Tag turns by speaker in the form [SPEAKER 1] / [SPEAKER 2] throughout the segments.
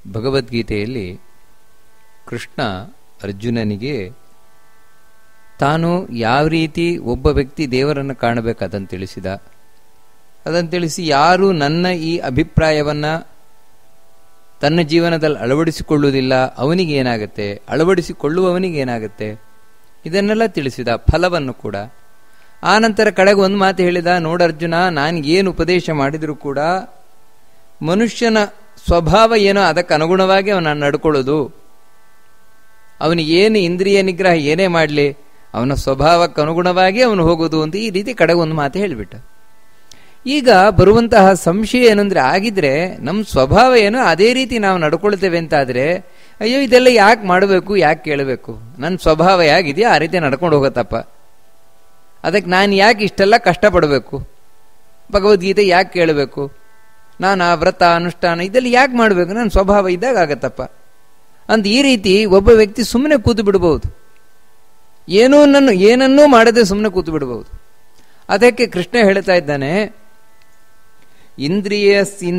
[SPEAKER 1] ಭಗವದ್ಗೀತೆಯಲ್ಲಿ ಕೃಷ್ಣ ಅರ್ಜುನನಿಗೆ ತಾನು ಯಾವ ರೀತಿ ಒಬ್ಬ ವ್ಯಕ್ತಿ ದೇವರನ್ನು ಕಾಣಬೇಕು ಅದನ್ನು ತಿಳಿಸಿದ ಅದನ್ನು ತಿಳಿಸಿ ಯಾರು ನನ್ನ ಈ ಅಭಿಪ್ರಾಯವನ್ನ ತನ್ನ ಜೀವನದಲ್ಲಿ ಅಳವಡಿಸಿಕೊಳ್ಳುವುದಿಲ್ಲ ಅವನಿಗೆ ಏನಾಗುತ್ತೆ ಅಳವಡಿಸಿಕೊಳ್ಳುವವನಿಗೆ ಏನಾಗುತ್ತೆ ಇದನ್ನೆಲ್ಲ ತಿಳಿಸಿದ ಫಲವನ್ನು ಕೂಡ ಆ ನಂತರ ಕಡೆಗೆ ಒಂದು ಮಾತು ಹೇಳಿದ ನೋಡ ಅರ್ಜುನ ನಾನು ಏನು ಉಪದೇಶ ಮಾಡಿದರೂ ಕೂಡ ಮನುಷ್ಯನ ಸ್ವಭಾವ ಏನೋ ಅದಕ್ಕೆ ಅನುಗುಣವಾಗಿ ಅವನ ನಡ್ಕೊಳ್ಳೋದು ಅವನಿಗೇನು ಇಂದ್ರಿಯ ನಿಗ್ರಹ ಏನೇ ಮಾಡಲಿ ಅವನ ಸ್ವಭಾವಕ್ಕೆ ಅನುಗುಣವಾಗಿ ಅವನು ಹೋಗೋದು ಅಂತ ಈ ರೀತಿ ಕಡೆಗೆ ಒಂದು ಮಾತು ಹೇಳಿಬಿಟ್ಟ ಈಗ ಬರುವಂತಹ ಸಂಶಯ ಏನಂದ್ರೆ ಆಗಿದ್ರೆ ನಮ್ಮ ಸ್ವಭಾವ ಏನೋ ಅದೇ ರೀತಿ ನಾವು ನಡ್ಕೊಳ್ತೇವೆ ಅಂತಾದ್ರೆ ಅಯ್ಯೋ ಇದೆಲ್ಲ ಯಾಕೆ ಮಾಡಬೇಕು ಯಾಕೆ ಕೇಳಬೇಕು ನನ್ನ ಸ್ವಭಾವ ಹೇಗಿದೆಯೋ ಆ ರೀತಿ ನಡ್ಕೊಂಡು ಹೋಗತ್ತಪ್ಪ ಅದಕ್ಕೆ ನಾನು ಯಾಕೆ ಇಷ್ಟೆಲ್ಲ ಕಷ್ಟಪಡಬೇಕು ಭಗವದ್ಗೀತೆ ಯಾಕೆ ಕೇಳಬೇಕು ನಾನು ಆ ವ್ರತ ಅನುಷ್ಠಾನ ಇದೆಲ್ಲ ಯಾಕೆ ಮಾಡಬೇಕು ನನ್ನ ಸ್ವಭಾವ ಇದ್ದಾಗ ಆಗತ್ತಪ್ಪ ಅಂತ ಈ ರೀತಿ ಒಬ್ಬ ವ್ಯಕ್ತಿ ಸುಮ್ಮನೆ ಕೂತು ಬಿಡಬಹುದು ಏನೂ ನನ್ನ ಏನನ್ನೂ ಮಾಡದೆ ಸುಮ್ಮನೆ ಕೂತು ಬಿಡಬಹುದು ಅದಕ್ಕೆ ಕೃಷ್ಣ ಹೇಳ್ತಾ ಇದ್ದಾನೆ ಇಂದ್ರಿಯ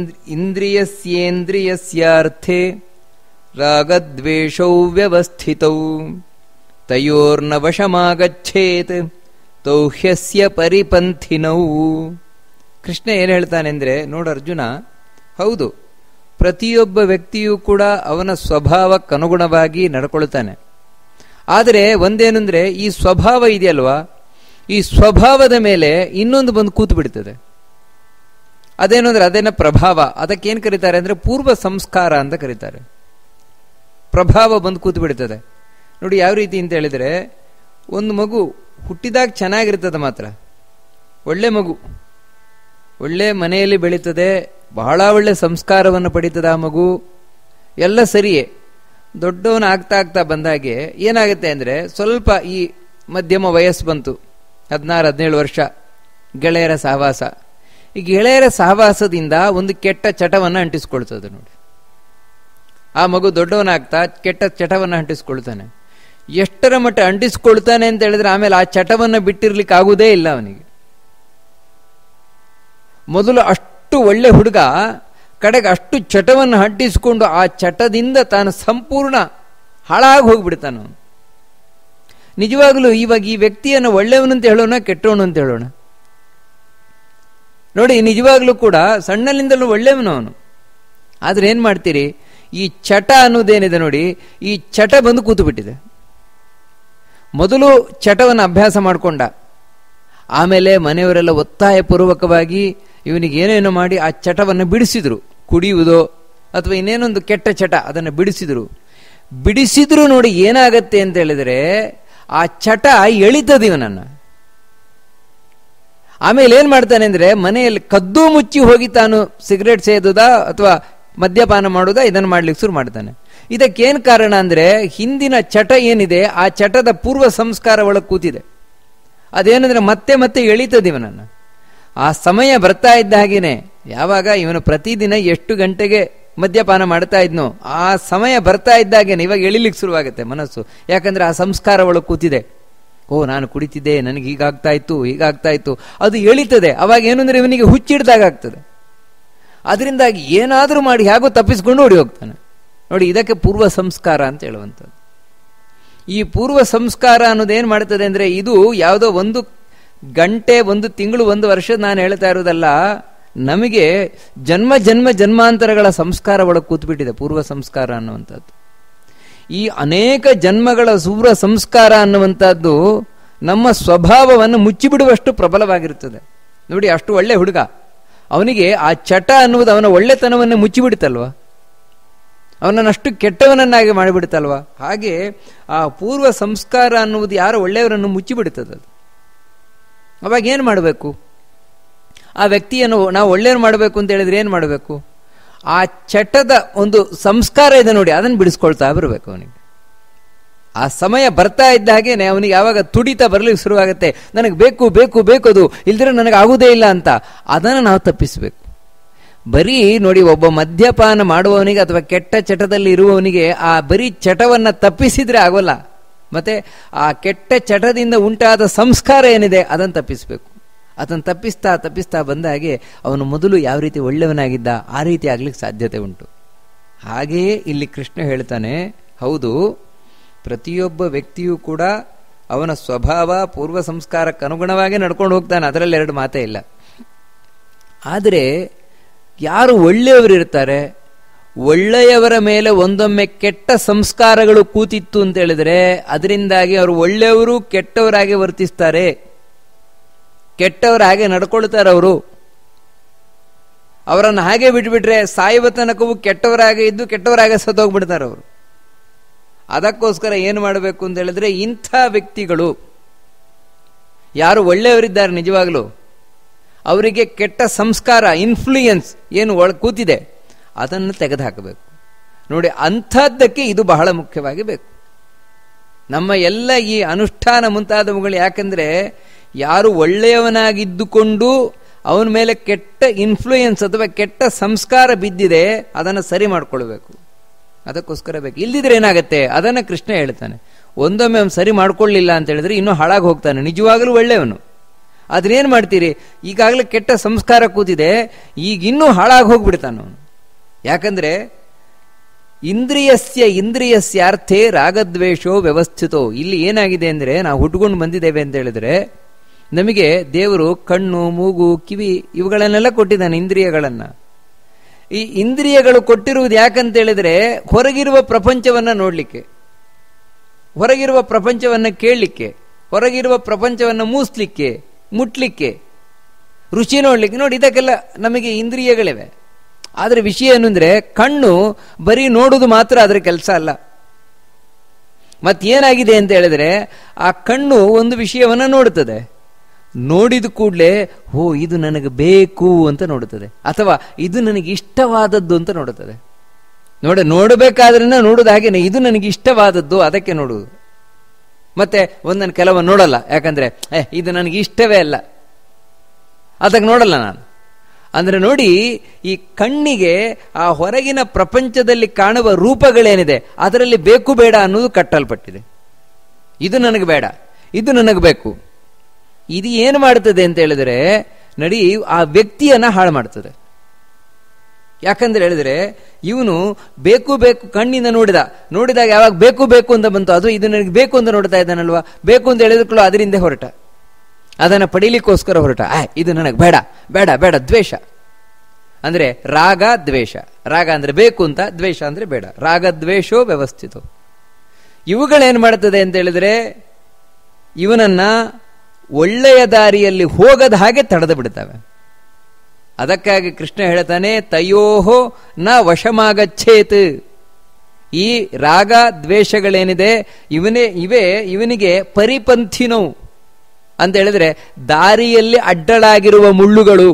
[SPEAKER 1] ಇಂದ್ರಿಯಸ್ಯೇಂದ್ರಿಯಸ್ಯಾರ್ಥೆ ರಾಗದ್ವೇಷೌ ವ್ಯವಸ್ಥಿತೌ ತಯೋರ್ನ ವಶಮಾಗಚ್ಚೇತ್ ತೌಹ್ಯಸ್ಯ ಪರಿಪಂಥಿನೌ ಕೃಷ್ಣ ಏನು ಹೇಳ್ತಾನೆ ಅಂದರೆ ನೋಡು ಅರ್ಜುನ ಹೌದು ಪ್ರತಿಯೊಬ್ಬ ವ್ಯಕ್ತಿಯೂ ಕೂಡ ಅವನ ಸ್ವಭಾವಕ್ಕನುಗುಣವಾಗಿ ನಡ್ಕೊಳ್ತಾನೆ ಆದರೆ ಒಂದೇನೆಂದ್ರೆ ಈ ಸ್ವಭಾವ ಇದೆಯಲ್ವಾ ಈ ಸ್ವಭಾವದ ಮೇಲೆ ಇನ್ನೊಂದು ಬಂದು ಕೂತು ಬಿಡ್ತದೆ ಅದೇನು ಅಂದ್ರೆ ಅದೇನ ಪ್ರಭಾವ ಅದಕ್ಕೇನು ಕರೀತಾರೆ ಅಂದ್ರೆ ಪೂರ್ವ ಸಂಸ್ಕಾರ ಅಂತ ಕರೀತಾರೆ ಪ್ರಭಾವ ಬಂದು ಕೂತು ಬಿಡ್ತದೆ ನೋಡಿ ಯಾವ ರೀತಿ ಅಂತ ಹೇಳಿದ್ರೆ ಒಂದು ಮಗು ಹುಟ್ಟಿದಾಗ ಚೆನ್ನಾಗಿರ್ತದೆ ಮಾತ್ರ ಒಳ್ಳೆ ಮಗು ಒಳ್ಳೆ ಮನೆಯಲ್ಲಿ ಬೆಳೀತದೆ ಬಹಳ ಒಳ್ಳೆ ಸಂಸ್ಕಾರವನ್ನು ಪಡೀತದೆ ಆ ಮಗು ಎಲ್ಲ ಸರಿಯೇ ದೊಡ್ಡವನ ಆಗ್ತಾ ಆಗ್ತಾ ಬಂದಾಗೆ ಏನಾಗುತ್ತೆ ಅಂದರೆ ಸ್ವಲ್ಪ ಈ ಮಧ್ಯಮ ವಯಸ್ಸು ಬಂತು ಹದಿನಾರು ಹದಿನೇಳು ವರ್ಷ ಗೆಳೆಯರ ಸಹವಾಸ ಈ ಗೆಳೆಯರ ಸಹವಾಸದಿಂದ ಒಂದು ಕೆಟ್ಟ ಚಟವನ್ನು ಅಂಟಿಸ್ಕೊಳ್ತದೆ ನೋಡಿ ಆ ಮಗು ದೊಡ್ಡವನಾಗ್ತಾ ಕೆಟ್ಟ ಚಟವನ್ನು ಅಂಟಿಸ್ಕೊಳ್ತಾನೆ ಎಷ್ಟರ ಮಟ್ಟ ಅಂಟಿಸ್ಕೊಳ್ತಾನೆ ಅಂತ ಹೇಳಿದ್ರೆ ಆಮೇಲೆ ಆ ಚಟವನ್ನು ಬಿಟ್ಟಿರ್ಲಿಕ್ಕೆ ಆಗುವುದೇ ಇಲ್ಲ ಅವನಿಗೆ ಮೊದಲು ಅಷ್ಟು ಒಳ್ಳೆ ಹುಡುಗ ಕಡೆಗೆ ಅಷ್ಟು ಚಟವನ್ನು ಅಂಟಿಸಿಕೊಂಡು ಆ ಚಟದಿಂದ ತಾನು ಸಂಪೂರ್ಣ ಹಾಳಾಗಿ ಹೋಗ್ಬಿಡ್ತಾನ ನಿಜವಾಗಲೂ ಇವಾಗ ಈ ವ್ಯಕ್ತಿಯನ್ನು ಒಳ್ಳೆಯವನು ಅಂತ ಹೇಳೋಣ ಕೆಟ್ಟವನು ಅಂತ ಹೇಳೋಣ ನೋಡಿ ನಿಜವಾಗ್ಲೂ ಕೂಡ ಸಣ್ಣಲಿಂದಲೂ ಒಳ್ಳೆಯವನು ಅವನು ಆದ್ರೆ ಏನ್ ಮಾಡ್ತೀರಿ ಈ ಚಟ ಅನ್ನೋದೇನಿದೆ ನೋಡಿ ಈ ಚಟ ಬಂದು ಕೂತು ಬಿಟ್ಟಿದೆ ಮೊದಲು ಚಟವನ್ನು ಅಭ್ಯಾಸ ಮಾಡಿಕೊಂಡ ಆಮೇಲೆ ಮನೆಯವರೆಲ್ಲ ಒತ್ತಾಯ ಪೂರ್ವಕವಾಗಿ ಇವನಿಗೆ ಏನೇನೋ ಮಾಡಿ ಆ ಚಟವನ್ನು ಬಿಡಿಸಿದ್ರು ಕುಡಿಯುವುದೋ ಅಥವಾ ಇನ್ನೇನೊಂದು ಕೆಟ್ಟ ಚಟ ಅದನ್ನು ಬಿಡಿಸಿದ್ರು ಬಿಡಿಸಿದ್ರು ನೋಡಿ ಏನಾಗತ್ತೆ ಅಂತ ಹೇಳಿದ್ರೆ ಆ ಚಟ ಎಳಿತದೆ ಇವನನ್ನ ಆಮೇಲೆ ಏನ್ ಮಾಡ್ತಾನೆ ಅಂದ್ರೆ ಮನೆಯಲ್ಲಿ ಕದ್ದು ಮುಚ್ಚಿ ಹೋಗಿ ತಾನು ಸಿಗರೇಟ್ ಸೇದುದಾ ಅಥವಾ ಮದ್ಯಪಾನ ಮಾಡುವುದಾ ಇದನ್ನು ಮಾಡ್ಲಿಕ್ಕೆ ಶುರು ಮಾಡ್ತಾನೆ ಇದಕ್ಕೇನ್ ಕಾರಣ ಅಂದ್ರೆ ಹಿಂದಿನ ಚಟ ಏನಿದೆ ಆ ಚಟದ ಪೂರ್ವ ಸಂಸ್ಕಾರ ಒಳಗೆ ಕೂತಿದೆ ಅದೇನಂದ್ರೆ ಮತ್ತೆ ಮತ್ತೆ ಎಳಿತದೆ ಇವನನ್ನ ಆ ಸಮಯ ಬರ್ತಾ ಇದ್ದ ಹಾಗೇನೆ ಯಾವಾಗ ಇವನು ಪ್ರತಿದಿನ ಎಷ್ಟು ಗಂಟೆಗೆ ಮದ್ಯಪಾನ ಮಾಡ್ತಾ ಇದ್ನೋ ಆ ಸಮಯ ಬರ್ತಾ ಇದ್ದಾಗೇನೆ ಇವಾಗ ಎಳಿಲಿಕ್ಕೆ ಶುರುವಾಗುತ್ತೆ ಮನಸ್ಸು ಯಾಕಂದ್ರೆ ಆ ಸಂಸ್ಕಾರ ಒಳಗೆ ಕೂತಿದೆ ಓ ನಾನು ಕುಡಿತಿದ್ದೆ ನನಗೆ ಹೀಗಾಗ್ತಾ ಇತ್ತು ಹೀಗಾಗ್ತಾ ಇತ್ತು ಅದು ಎಳಿತದೆ ಅವಾಗ ಏನಂದ್ರೆ ಇವನಿಗೆ ಹುಚ್ಚಿಡ್ದಾಗ ಆಗ್ತದೆ ಅದರಿಂದಾಗಿ ಏನಾದರೂ ಮಾಡಿ ಹೇಗೋ ತಪ್ಪಿಸ್ಕೊಂಡು ಓಡಿ ಹೋಗ್ತಾನೆ ನೋಡಿ ಇದಕ್ಕೆ ಪೂರ್ವ ಸಂಸ್ಕಾರ ಅಂತ ಹೇಳುವಂಥದ್ದು ಈ ಪೂರ್ವ ಸಂಸ್ಕಾರ ಅನ್ನೋದೇನು ಮಾಡ್ತದೆ ಅಂದ್ರೆ ಇದು ಯಾವುದೋ ಒಂದು ಗಂಟೆ ಒಂದು ತಿಂಗಳು ಒಂದು ವರ್ಷ ನಾನು ಹೇಳ್ತಾ ಇರೋದಲ್ಲ ನಮಗೆ ಜನ್ಮ ಜನ್ಮ ಜನ್ಮಾಂತರಗಳ ಸಂಸ್ಕಾರ ಒಳಗೆ ಕೂತ್ಬಿಟ್ಟಿದೆ ಪೂರ್ವ ಸಂಸ್ಕಾರ ಅನ್ನುವಂಥದ್ದು ಈ ಅನೇಕ ಜನ್ಮಗಳ ಸೂರ್ಯ ಸಂಸ್ಕಾರ ಅನ್ನುವಂಥದ್ದು ನಮ್ಮ ಸ್ವಭಾವವನ್ನು ಮುಚ್ಚಿಬಿಡುವಷ್ಟು ಪ್ರಬಲವಾಗಿರುತ್ತದೆ ನೋಡಿ ಅಷ್ಟು ಒಳ್ಳೆ ಹುಡುಗ ಅವನಿಗೆ ಆ ಚಟ ಅನ್ನುವುದು ಅವನ ಒಳ್ಳೆತನವನ್ನು ಮುಚ್ಚಿಬಿಡುತ್ತಲ್ವ ಅವನನ್ನಷ್ಟು ಕೆಟ್ಟವನನ್ನಾಗಿ ಮಾಡಿಬಿಡುತ್ತಲ್ವ ಹಾಗೆ ಆ ಪೂರ್ವ ಸಂಸ್ಕಾರ ಅನ್ನುವುದು ಯಾರು ಒಳ್ಳೆಯವರನ್ನು ಮುಚ್ಚಿಬಿಡುತ್ತದೆ ಅದು ಅವಾಗ ಏನು ಮಾಡಬೇಕು ಆ ವ್ಯಕ್ತಿಯನ್ನು ನಾವು ಒಳ್ಳೆಯವ್ರು ಮಾಡಬೇಕು ಅಂತ ಹೇಳಿದ್ರೆ ಏನು ಮಾಡಬೇಕು ಆ ಚಟದ ಒಂದು ಸಂಸ್ಕಾರ ಇದೆ ನೋಡಿ ಅದನ್ನು ಬಿಡಿಸ್ಕೊಳ್ತಾ ಬರಬೇಕು ಅವನಿಗೆ ಆ ಸಮಯ ಬರ್ತಾ ಇದ್ದ ಹಾಗೇನೆ ಅವನಿಗೆ ಯಾವಾಗ ತುಡಿತ ಬರಲಿಕ್ಕೆ ಶುರುವಾಗುತ್ತೆ ನನಗೆ ಬೇಕು ಬೇಕು ಬೇಕು ಅದು ಇಲ್ದಿರ ನನಗೆ ಆಗುವುದೇ ಇಲ್ಲ ಅಂತ ಅದನ್ನು ನಾವು ತಪ್ಪಿಸಬೇಕು ಬರೀ ನೋಡಿ ಒಬ್ಬ ಮದ್ಯಪಾನ ಮಾಡುವವನಿಗೆ ಅಥವಾ ಕೆಟ್ಟ ಚಟದಲ್ಲಿ ಇರುವವನಿಗೆ ಆ ಬರೀ ಚಟವನ್ನ ತಪ್ಪಿಸಿದ್ರೆ ಆಗೋಲ್ಲ ಮತ್ತೆ ಆ ಕೆಟ್ಟ ಚಟದಿಂದ ಉಂಟಾದ ಸಂಸ್ಕಾರ ಏನಿದೆ ಅದನ್ನು ತಪ್ಪಿಸಬೇಕು ಅದನ್ನು ತಪ್ಪಿಸ್ತಾ ತಪ್ಪಿಸ್ತಾ ಬಂದ ಹಾಗೆ ಅವನು ಮೊದಲು ಯಾವ ರೀತಿ ಒಳ್ಳೆಯವನಾಗಿದ್ದ ಆ ರೀತಿ ಆಗ್ಲಿಕ್ಕೆ ಸಾಧ್ಯತೆ ಉಂಟು ಹಾಗೆಯೇ ಇಲ್ಲಿ ಕೃಷ್ಣ ಹೇಳ್ತಾನೆ ಹೌದು ಪ್ರತಿಯೊಬ್ಬ ವ್ಯಕ್ತಿಯೂ ಕೂಡ ಅವನ ಸ್ವಭಾವ ಪೂರ್ವ ಸಂಸ್ಕಾರಕ್ಕೆ ಅನುಗುಣವಾಗಿ ನಡ್ಕೊಂಡು ಹೋಗ್ತಾನೆ ಅದರಲ್ಲಿ ಎರಡು ಮಾತೇ ಇಲ್ಲ ಆದರೆ ಯಾರು ಒಳ್ಳೆಯವರು ಇರ್ತಾರೆ ಒಳ್ಳೆಯವರ ಮೇಲೆ ಒಂದೊಮ್ಮೆ ಕೆಟ್ಟ ಸಂಸ್ಕಾರಗಳು ಕೂತಿತ್ತು ಅಂತ ಹೇಳಿದ್ರೆ ಅದರಿಂದಾಗಿ ಅವರು ಒಳ್ಳೆಯವರು ಕೆಟ್ಟವರಾಗಿ ವರ್ತಿಸ್ತಾರೆ ಕೆಟ್ಟವರ ಹಾಗೆ ನಡ್ಕೊಳ್ತಾರೆ ಅವರು ಅವರನ್ನು ಹಾಗೆ ಬಿಟ್ಬಿಟ್ರೆ ಸಾಯುವ ತನಕವೂ ಕೆಟ್ಟವರಾಗೆ ಇದ್ದು ಕೆಟ್ಟವರಾಗೆ ಸತ್ತೋಗ್ಬಿಡ್ತಾರೆ ಅವರು ಅದಕ್ಕೋಸ್ಕರ ಏನು ಮಾಡಬೇಕು ಅಂತ ಹೇಳಿದ್ರೆ ಇಂಥ ವ್ಯಕ್ತಿಗಳು ಯಾರು ಒಳ್ಳೆಯವರಿದ್ದಾರೆ ನಿಜವಾಗ್ಲೂ ಅವರಿಗೆ ಕೆಟ್ಟ ಸಂಸ್ಕಾರ ಇನ್ಫ್ಲೂಯೆನ್ಸ್ ಏನು ಒಳ ಕೂತಿದೆ ಅದನ್ನು ತೆಗೆದುಹಾಕಬೇಕು ನೋಡಿ ಅಂಥದ್ದಕ್ಕೆ ಇದು ಬಹಳ ಮುಖ್ಯವಾಗಿ ಬೇಕು ನಮ್ಮ ಎಲ್ಲ ಈ ಅನುಷ್ಠಾನ ಮುಂತಾದವುಗಳು ಯಾಕಂದ್ರೆ ಯಾರು ಒಳ್ಳೆಯವನಾಗಿದ್ದುಕೊಂಡು ಅವನ ಮೇಲೆ ಕೆಟ್ಟ ಇನ್ಫ್ಲೂಯೆನ್ಸ್ ಅಥವಾ ಕೆಟ್ಟ ಸಂಸ್ಕಾರ ಬಿದ್ದಿದೆ ಅದನ್ನು ಸರಿ ಮಾಡ್ಕೊಳ್ಬೇಕು ಅದಕ್ಕೋಸ್ಕರ ಬೇಕು ಇಲ್ದಿದ್ರೆ ಏನಾಗುತ್ತೆ ಅದನ್ನು ಕೃಷ್ಣ ಹೇಳ್ತಾನೆ ಒಂದೊಮ್ಮೆ ಅವನು ಸರಿ ಮಾಡ್ಕೊಳ್ಳಿಲ್ಲ ಅಂತ ಹೇಳಿದ್ರೆ ಇನ್ನೂ ಹಾಳಾಗಿ ಹೋಗ್ತಾನೆ ನಿಜವಾಗಲೂ ಒಳ್ಳೆಯವನು ಆದ್ರೇನು ಮಾಡ್ತೀರಿ ಈಗಾಗಲೇ ಕೆಟ್ಟ ಸಂಸ್ಕಾರ ಕೂತಿದೆ ಈಗ ಇನ್ನೂ ಹಾಳಾಗಿ ಹೋಗ್ಬಿಡ್ತಾನ ಅವನು ಯಾಕಂದ್ರೆ ಇಂದ್ರಿಯಸ್ಯ ಇಂದ್ರಿಯಸ್ಯಾರ್ಥೇ ರಾಗದ್ವೇಷೋ ವ್ಯವಸ್ಥಿತೋ ಇಲ್ಲಿ ಏನಾಗಿದೆ ಅಂದ್ರೆ ನಾವು ಹುಟ್ಕೊಂಡು ಬಂದಿದ್ದೇವೆ ಅಂತ ಹೇಳಿದ್ರೆ ನಮಗೆ ದೇವರು ಕಣ್ಣು ಮೂಗು ಕಿವಿ ಇವುಗಳನ್ನೆಲ್ಲ ಕೊಟ್ಟಿದ್ದಾನೆ ಇಂದ್ರಿಯಗಳನ್ನ ಈ ಇಂದ್ರಿಯಗಳು ಕೊಟ್ಟಿರುವುದು ಯಾಕಂತ ಹೇಳಿದ್ರೆ ಹೊರಗಿರುವ ಪ್ರಪಂಚವನ್ನ ನೋಡ್ಲಿಕ್ಕೆ ಹೊರಗಿರುವ ಪ್ರಪಂಚವನ್ನ ಕೇಳಲಿಕ್ಕೆ ಹೊರಗಿರುವ ಪ್ರಪಂಚವನ್ನ ಮೂಸ್ಲಿಕ್ಕೆ ಮುಟ್ಲಿಕ್ಕೆ ರುಚಿ ನೋಡ್ಲಿಕ್ಕೆ ನೋಡಿ ಇದಕ್ಕೆಲ್ಲ ನಮಗೆ ಇಂದ್ರಿಯಗಳಿವೆ ಆದರೆ ವಿಷಯ ಏನು ಅಂದ್ರೆ ಕಣ್ಣು ಬರೀ ನೋಡುವುದು ಮಾತ್ರ ಅದರ ಕೆಲಸ ಅಲ್ಲ ಮತ್ತೇನಾಗಿದೆ ಅಂತ ಹೇಳಿದ್ರೆ ಆ ಕಣ್ಣು ಒಂದು ವಿಷಯವನ್ನ ನೋಡುತ್ತದೆ ನೋಡಿದ ಕೂಡಲೇ ಓ ಇದು ನನಗೆ ಬೇಕು ಅಂತ ನೋಡುತ್ತದೆ ಅಥವಾ ಇದು ನನಗೆ ಇಷ್ಟವಾದದ್ದು ಅಂತ ನೋಡುತ್ತದೆ ನೋಡ ನೋಡಬೇಕಾದ್ರೆ ನೋಡುದು ಹಾಗೇನೆ ಇದು ನನಗೆ ಇಷ್ಟವಾದದ್ದು ಅದಕ್ಕೆ ನೋಡುವುದು ಮತ್ತೆ ಒಂದನ್ನು ಕೆಲವೊಂದು ನೋಡಲ್ಲ ಯಾಕಂದ್ರೆ ಏ ಇದು ನನಗೆ ಇಷ್ಟವೇ ಅಲ್ಲ ಅದಕ್ಕೆ ನೋಡಲ್ಲ ನಾನು ಅಂದ್ರೆ ನೋಡಿ ಈ ಕಣ್ಣಿಗೆ ಆ ಹೊರಗಿನ ಪ್ರಪಂಚದಲ್ಲಿ ಕಾಣುವ ರೂಪಗಳೇನಿದೆ ಅದರಲ್ಲಿ ಬೇಕು ಬೇಡ ಅನ್ನೋದು ಕಟ್ಟಲ್ಪಟ್ಟಿದೆ ಇದು ನನಗೆ ಬೇಡ ಇದು ನನಗೆ ಬೇಕು ಇದು ಏನು ಮಾಡ್ತದೆ ಅಂತ ಹೇಳಿದ್ರೆ ನಡಿ ಆ ವ್ಯಕ್ತಿಯನ್ನ ಹಾಳು ಮಾಡ್ತದೆ ಯಾಕಂದ್ರೆ ಹೇಳಿದ್ರೆ ಇವನು ಬೇಕು ಬೇಕು ಕಣ್ಣಿಂದ ನೋಡಿದ ನೋಡಿದಾಗ ಯಾವಾಗ ಬೇಕು ಬೇಕು ಅಂತ ಬಂತು ಅದು ಇದು ನನಗೆ ಬೇಕು ಅಂತ ನೋಡ್ತಾ ಇದ್ದಾನಲ್ವಾ ಬೇಕು ಅಂತ ಹೇಳಿದಕ್ಕೂ ಅದರಿಂದ ಹೊರಟ ಅದನ್ನು ಪಡೀಲಿಕ್ಕೋಸ್ಕರ ಹೊರಟ ಆ ಇದು ನನಗೆ ಬೇಡ ಬೇಡ ಬೇಡ ದ್ವೇಷ ಅಂದ್ರೆ ರಾಗ ದ್ವೇಷ ರಾಗ ಅಂದ್ರೆ ಬೇಕು ಅಂತ ದ್ವೇಷ ಅಂದ್ರೆ ಬೇಡ ರಾಗ ದ್ವೇಷೋ ವ್ಯವಸ್ಥಿತ ಇವುಗಳೇನು ಮಾಡ್ತದೆ ಅಂತ ಹೇಳಿದ್ರೆ ಇವನನ್ನ ಒಳ್ಳೆಯ ದಾರಿಯಲ್ಲಿ ಹೋಗದ ಹಾಗೆ ತಡೆದು ಬಿಡ್ತವೆ ಅದಕ್ಕಾಗಿ ಕೃಷ್ಣ ಹೇಳ್ತಾನೆ ತಯೋಹೋ ನ ವಶಮಾಗಚ್ಚೇತ್ ಈ ರಾಗ ದ್ವೇಷಗಳೇನಿದೆ ಇವನೇ ಇವೇ ಇವನಿಗೆ ಪರಿಪಂಥಿನೋ ಅಂತ ಹೇಳಿದ್ರೆ ದಾರಿಯಲ್ಲಿ ಅಡ್ಡಲಾಗಿರುವ ಮುಳ್ಳುಗಳು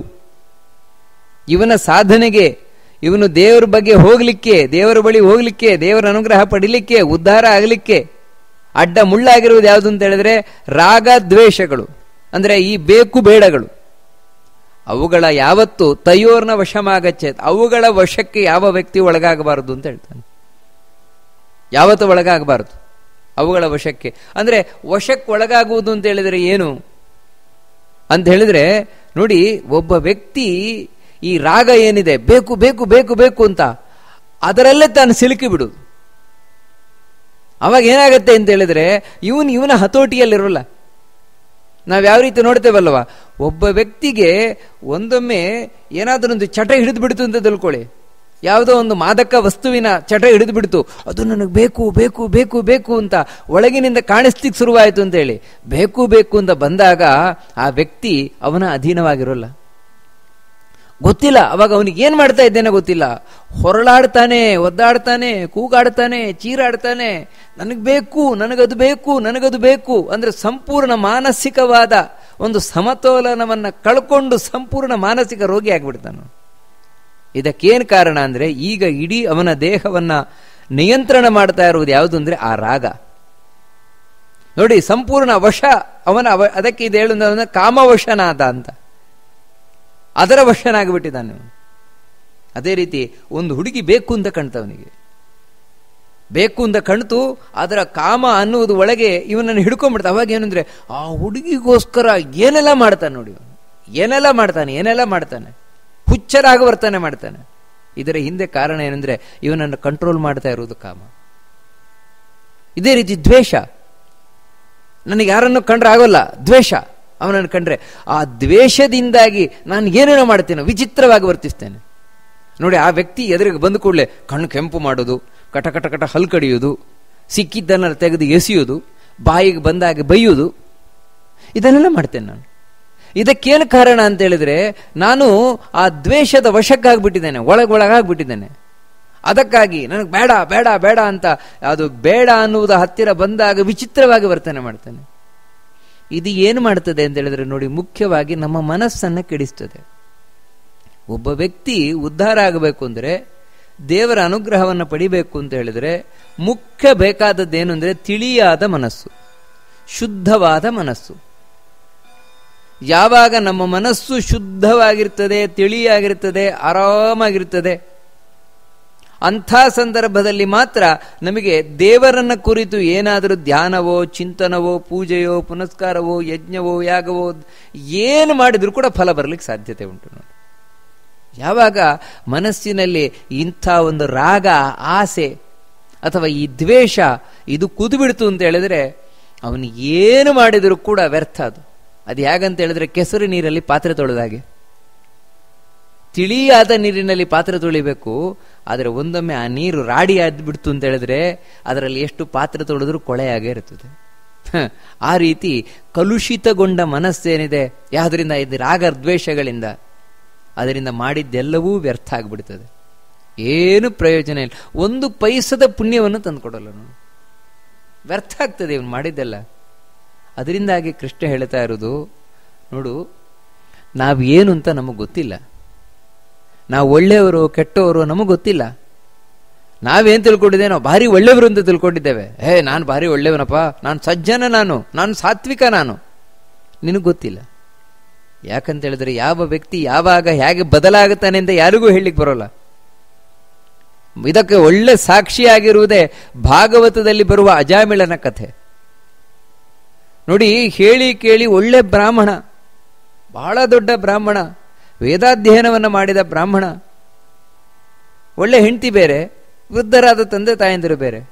[SPEAKER 1] ಇವನ ಸಾಧನೆಗೆ ಇವನು ದೇವರ ಬಗ್ಗೆ ಹೋಗ್ಲಿಕ್ಕೆ ದೇವರ ಬಳಿ ಹೋಗ್ಲಿಕ್ಕೆ ದೇವರ ಅನುಗ್ರಹ ಪಡಿಲಿಕ್ಕೆ ಉದ್ಧಾರ ಆಗಲಿಕ್ಕೆ ಅಡ್ಡ ಮುಳ್ಳಾಗಿರುವುದು ಯಾವುದು ಅಂತ ಹೇಳಿದ್ರೆ ರಾಗ ದ್ವೇಷಗಳು ಅಂದ್ರೆ ಈ ಬೇಕು ಬೇಡಗಳು ಅವುಗಳ ಯಾವತ್ತು ತಯೋರ್ನ ವಶಮಾಗಚ್ಚೆ ಅವುಗಳ ವಶಕ್ಕೆ ಯಾವ ವ್ಯಕ್ತಿ ಒಳಗಾಗಬಾರದು ಅಂತ ಹೇಳ್ತಾನೆ ಯಾವತ್ತು ಒಳಗಾಗಬಾರದು ಅವುಗಳ ವಶಕ್ಕೆ ಅಂದ್ರೆ ವಶಕ್ಕೆ ಒಳಗಾಗುವುದು ಅಂತ ಹೇಳಿದ್ರೆ ಏನು ಅಂತ ಹೇಳಿದ್ರೆ ನೋಡಿ ಒಬ್ಬ ವ್ಯಕ್ತಿ ಈ ರಾಗ ಏನಿದೆ ಬೇಕು ಬೇಕು ಬೇಕು ಬೇಕು ಅಂತ ಅದರಲ್ಲೇ ತಾನು ಸಿಲುಕಿ ಬಿಡುದು ಅವಾಗ ಏನಾಗತ್ತೆ ಅಂತ ಹೇಳಿದ್ರೆ ಇವನು ಇವನ ಹತೋಟಿಯಲ್ಲಿರೋಲ್ಲ ನಾವು ಯಾವ ರೀತಿ ನೋಡ್ತೇವಲ್ವ ಒಬ್ಬ ವ್ಯಕ್ತಿಗೆ ಒಂದೊಮ್ಮೆ ಏನಾದರೊಂದು ಚಟ ಹಿಡಿದು ಬಿಡ್ತು ಅಂತ ತಿಳ್ಕೊಳ್ಳಿ ಯಾವುದೋ ಒಂದು ಮಾದಕ ವಸ್ತುವಿನ ಚಟ ಹಿಡಿದು ಬಿಡ್ತು ಅದು ನನಗೆ ಬೇಕು ಬೇಕು ಬೇಕು ಬೇಕು ಅಂತ ಒಳಗಿನಿಂದ ಕಾಣಿಸ್ಲಿಕ್ಕೆ ಶುರುವಾಯಿತು ಅಂತ ಹೇಳಿ ಬೇಕು ಬೇಕು ಅಂತ ಬಂದಾಗ ಆ ವ್ಯಕ್ತಿ ಅವನ ಅಧೀನವಾಗಿರೋಲ್ಲ ಗೊತ್ತಿಲ್ಲ ಅವಾಗ ಅವನಿಗೆ ಏನ್ ಮಾಡ್ತಾ ಇದ್ದೇನೆ ಗೊತ್ತಿಲ್ಲ ಹೊರಳಾಡ್ತಾನೆ ಒದ್ದಾಡ್ತಾನೆ ಕೂಗಾಡ್ತಾನೆ ಚೀರಾಡ್ತಾನೆ ನನಗೆ ಬೇಕು ನನಗದು ಬೇಕು ನನಗದು ಬೇಕು ಅಂದ್ರೆ ಸಂಪೂರ್ಣ ಮಾನಸಿಕವಾದ ಒಂದು ಸಮತೋಲನವನ್ನ ಕಳ್ಕೊಂಡು ಸಂಪೂರ್ಣ ಮಾನಸಿಕ ರೋಗಿ ಆಗಿಬಿಡ್ತಾನೆ ಇದಕ್ಕೇನು ಕಾರಣ ಅಂದ್ರೆ ಈಗ ಇಡೀ ಅವನ ದೇಹವನ್ನ ನಿಯಂತ್ರಣ ಮಾಡ್ತಾ ಇರುವುದು ಯಾವುದು ಅಂದ್ರೆ ಆ ರಾಗ ನೋಡಿ ಸಂಪೂರ್ಣ ವಶ ಅವನ ಅವ- ಅದಕ್ಕೆ ಇದು ಹೇಳುವ ಕಾಮವಶನಾದ ಅಂತ ಅದರ ವಶನಾಗಿಬಿಟ್ಟಿದ್ದಾನೆ ಅವನು. ಅದೇ ರೀತಿ ಒಂದು ಹುಡುಗಿ ಬೇಕು ಅಂತ ಕಾಣ್ತವನಿಗೆ ಬೇಕು ಅಂತ ಕಣ್ತು ಅದರ ಕಾಮ ಅನ್ನುವುದು ಒಳಗೆ ಇವನನ್ನು ಹಿಡ್ಕೊಂಡ್ಬಿಡ್ತ ಅವಾಗ ಏನಂದ್ರೆ ಆ ಹುಡುಗಿಗೋಸ್ಕರ ಏನೆಲ್ಲ ಮಾಡ್ತಾನೆ ನೋಡಿ ಅವನು ಏನೆಲ್ಲ ಮಾಡ್ತಾನೆ ಏನೆಲ್ಲ ಮಾಡ್ತಾನೆ ಹುಚ್ಚರಾಗಿ ವರ್ತನೆ ಮಾಡ್ತಾನೆ ಇದರ ಹಿಂದೆ ಕಾರಣ ಏನಂದ್ರೆ ಇವನನ್ನು ಕಂಟ್ರೋಲ್ ಮಾಡ್ತಾ ಇರುವುದು ಕಾಮ ಇದೇ ರೀತಿ ದ್ವೇಷ ನನಗೆ ಯಾರನ್ನು ಕಂಡ್ರೆ ಆಗೋಲ್ಲ ದ್ವೇಷ ಅವನನ್ನು ಕಂಡ್ರೆ ಆ ದ್ವೇಷದಿಂದಾಗಿ ನಾನು ಏನೇನೋ ಮಾಡ್ತೇನೆ ವಿಚಿತ್ರವಾಗಿ ವರ್ತಿಸ್ತೇನೆ ನೋಡಿ ಆ ವ್ಯಕ್ತಿ ಎದುರಿಗೆ ಬಂದ ಕೂಡಲೇ ಕಣ್ಣು ಕೆಂಪು ಮಾಡೋದು ಕಟ ಕಟ ಕಟ ಹಲ್ ಕಡಿಯೋದು ಸಿಕ್ಕಿದ್ದನ್ನ ತೆಗೆದು ಎಸೆಯೋದು ಬಾಯಿಗೆ ಬಂದಾಗ ಬೈಯೋದು ಇದನ್ನೆಲ್ಲ ಮಾಡ್ತೇನೆ ನಾನು ಇದಕ್ಕೇನು ಕಾರಣ ಅಂತ ಹೇಳಿದ್ರೆ ನಾನು ಆ ದ್ವೇಷದ ವಶಕ್ಕಾಗ್ಬಿಟ್ಟಿದ್ದೇನೆ ಒಳಗೊಳಗಾಗ್ಬಿಟ್ಟಿದ್ದೇನೆ ಅದಕ್ಕಾಗಿ ನನಗೆ ಬೇಡ ಬೇಡ ಬೇಡ ಅಂತ ಅದು ಬೇಡ ಅನ್ನುವುದು ಹತ್ತಿರ ಬಂದಾಗ ವಿಚಿತ್ರವಾಗಿ ವರ್ತನೆ ಮಾಡ್ತಾನೆ ಇದು ಏನು ಮಾಡ್ತದೆ ಅಂತ ಹೇಳಿದ್ರೆ ನೋಡಿ ಮುಖ್ಯವಾಗಿ ನಮ್ಮ ಮನಸ್ಸನ್ನು ಕೆಡಿಸ್ತದೆ ಒಬ್ಬ ವ್ಯಕ್ತಿ ಉದ್ಧಾರ ಆಗಬೇಕು ಅಂದರೆ ದೇವರ ಅನುಗ್ರಹವನ್ನು ಪಡಿಬೇಕು ಅಂತ ಹೇಳಿದ್ರೆ ಮುಖ್ಯ ಬೇಕಾದದ್ದೇನು ಅಂದರೆ ತಿಳಿಯಾದ ಮನಸ್ಸು ಶುದ್ಧವಾದ ಮನಸ್ಸು ಯಾವಾಗ ನಮ್ಮ ಮನಸ್ಸು ಶುದ್ಧವಾಗಿರ್ತದೆ ತಿಳಿಯಾಗಿರ್ತದೆ ಆರಾಮಾಗಿರ್ತದೆ ಅಂಥ ಸಂದರ್ಭದಲ್ಲಿ ಮಾತ್ರ ನಮಗೆ ದೇವರನ್ನ ಕುರಿತು ಏನಾದರೂ ಧ್ಯಾನವೋ ಚಿಂತನವೋ ಪೂಜೆಯೋ ಪುನಸ್ಕಾರವೋ ಯಜ್ಞವೋ ಯಾಗವೋ ಏನು ಮಾಡಿದ್ರೂ ಕೂಡ ಫಲ ಬರಲಿಕ್ಕೆ ಸಾಧ್ಯತೆ ಉಂಟು ನೋಡಿ ಯಾವಾಗ ಮನಸ್ಸಿನಲ್ಲಿ ಇಂಥ ಒಂದು ರಾಗ ಆಸೆ ಅಥವಾ ಈ ದ್ವೇಷ ಇದು ಕುದಿಬಿಡ್ತು ಅಂತ ಹೇಳಿದ್ರೆ ಅವನು ಏನು ಮಾಡಿದರೂ ಕೂಡ ವ್ಯರ್ಥ ಅದು ಅದು ಹೇಗಂತ ಹೇಳಿದ್ರೆ ಕೆಸರು ನೀರಲ್ಲಿ ಪಾತ್ರೆ ತೊಳೆದಾಗೆ ತಿಳಿಯಾದ ನೀರಿನಲ್ಲಿ ಪಾತ್ರೆ ತೊಳಿಬೇಕು ಆದರೆ ಒಂದೊಮ್ಮೆ ಆ ನೀರು ರಾಡಿ ಬಿಡ್ತು ಅಂತ ಹೇಳಿದ್ರೆ ಅದರಲ್ಲಿ ಎಷ್ಟು ಪಾತ್ರೆ ತೊಳೆದ್ರೂ ಕೊಳೆಯಾಗೇ ಇರ್ತದೆ ಆ ರೀತಿ ಕಲುಷಿತಗೊಂಡ ಮನಸ್ಸೇನಿದೆ ಯಾವುದರಿಂದ ಇದು ರಾಗ ದ್ವೇಷಗಳಿಂದ ಅದರಿಂದ ಮಾಡಿದ್ದೆಲ್ಲವೂ ವ್ಯರ್ಥ ಆಗಿಬಿಡ್ತದೆ ಏನು ಪ್ರಯೋಜನ ಇಲ್ಲ ಒಂದು ಪೈಸದ ಪುಣ್ಯವನ್ನು ತಂದುಕೊಡಲ್ಲ ನೋಡಿ ವ್ಯರ್ಥ ಆಗ್ತದೆ ಇವನು ಮಾಡಿದ್ದೆಲ್ಲ ಅದರಿಂದಾಗಿ ಕೃಷ್ಣ ಹೇಳ್ತಾ ಇರೋದು ನೋಡು ನಾವೇನು ಅಂತ ನಮಗೆ ಗೊತ್ತಿಲ್ಲ ನಾವು ಒಳ್ಳೆಯವರು ಕೆಟ್ಟವರು ನಮಗೆ ಗೊತ್ತಿಲ್ಲ ನಾವೇನು ತಿಳ್ಕೊಂಡಿದ್ದೇವೆ ನಾವು ಭಾರಿ ಒಳ್ಳೆಯವರು ಅಂತ ತಿಳ್ಕೊಂಡಿದ್ದೇವೆ ಹೇ ನಾನು ಭಾರಿ ಒಳ್ಳೆಯವನಪ್ಪ ನಾನು ಸಜ್ಜನ ನಾನು ನಾನು ಸಾತ್ವಿಕ ನಾನು ನಿನಗೆ ಗೊತ್ತಿಲ್ಲ ಯಾಕಂತ ಹೇಳಿದ್ರೆ ಯಾವ ವ್ಯಕ್ತಿ ಯಾವಾಗ ಹೇಗೆ ಬದಲಾಗುತ್ತಾನೆ ಅಂತ ಯಾರಿಗೂ ಹೇಳಲಿಕ್ಕೆ ಬರೋಲ್ಲ ಇದಕ್ಕೆ ಒಳ್ಳೆ ಸಾಕ್ಷಿಯಾಗಿರುವುದೇ ಭಾಗವತದಲ್ಲಿ ಬರುವ ಅಜಾಮಿಳನ ಕಥೆ ನೋಡಿ ಹೇಳಿ ಕೇಳಿ ಒಳ್ಳೆ ಬ್ರಾಹ್ಮಣ ಬಹಳ ದೊಡ್ಡ ಬ್ರಾಹ್ಮಣ ವೇದಾಧ್ಯಯನವನ್ನು ಮಾಡಿದ ಬ್ರಾಹ್ಮಣ ಒಳ್ಳೆ ಹೆಂಡತಿ ಬೇರೆ ವೃದ್ಧರಾದ ತಂದೆ ತಾಯಂದಿರು ಬೇರೆ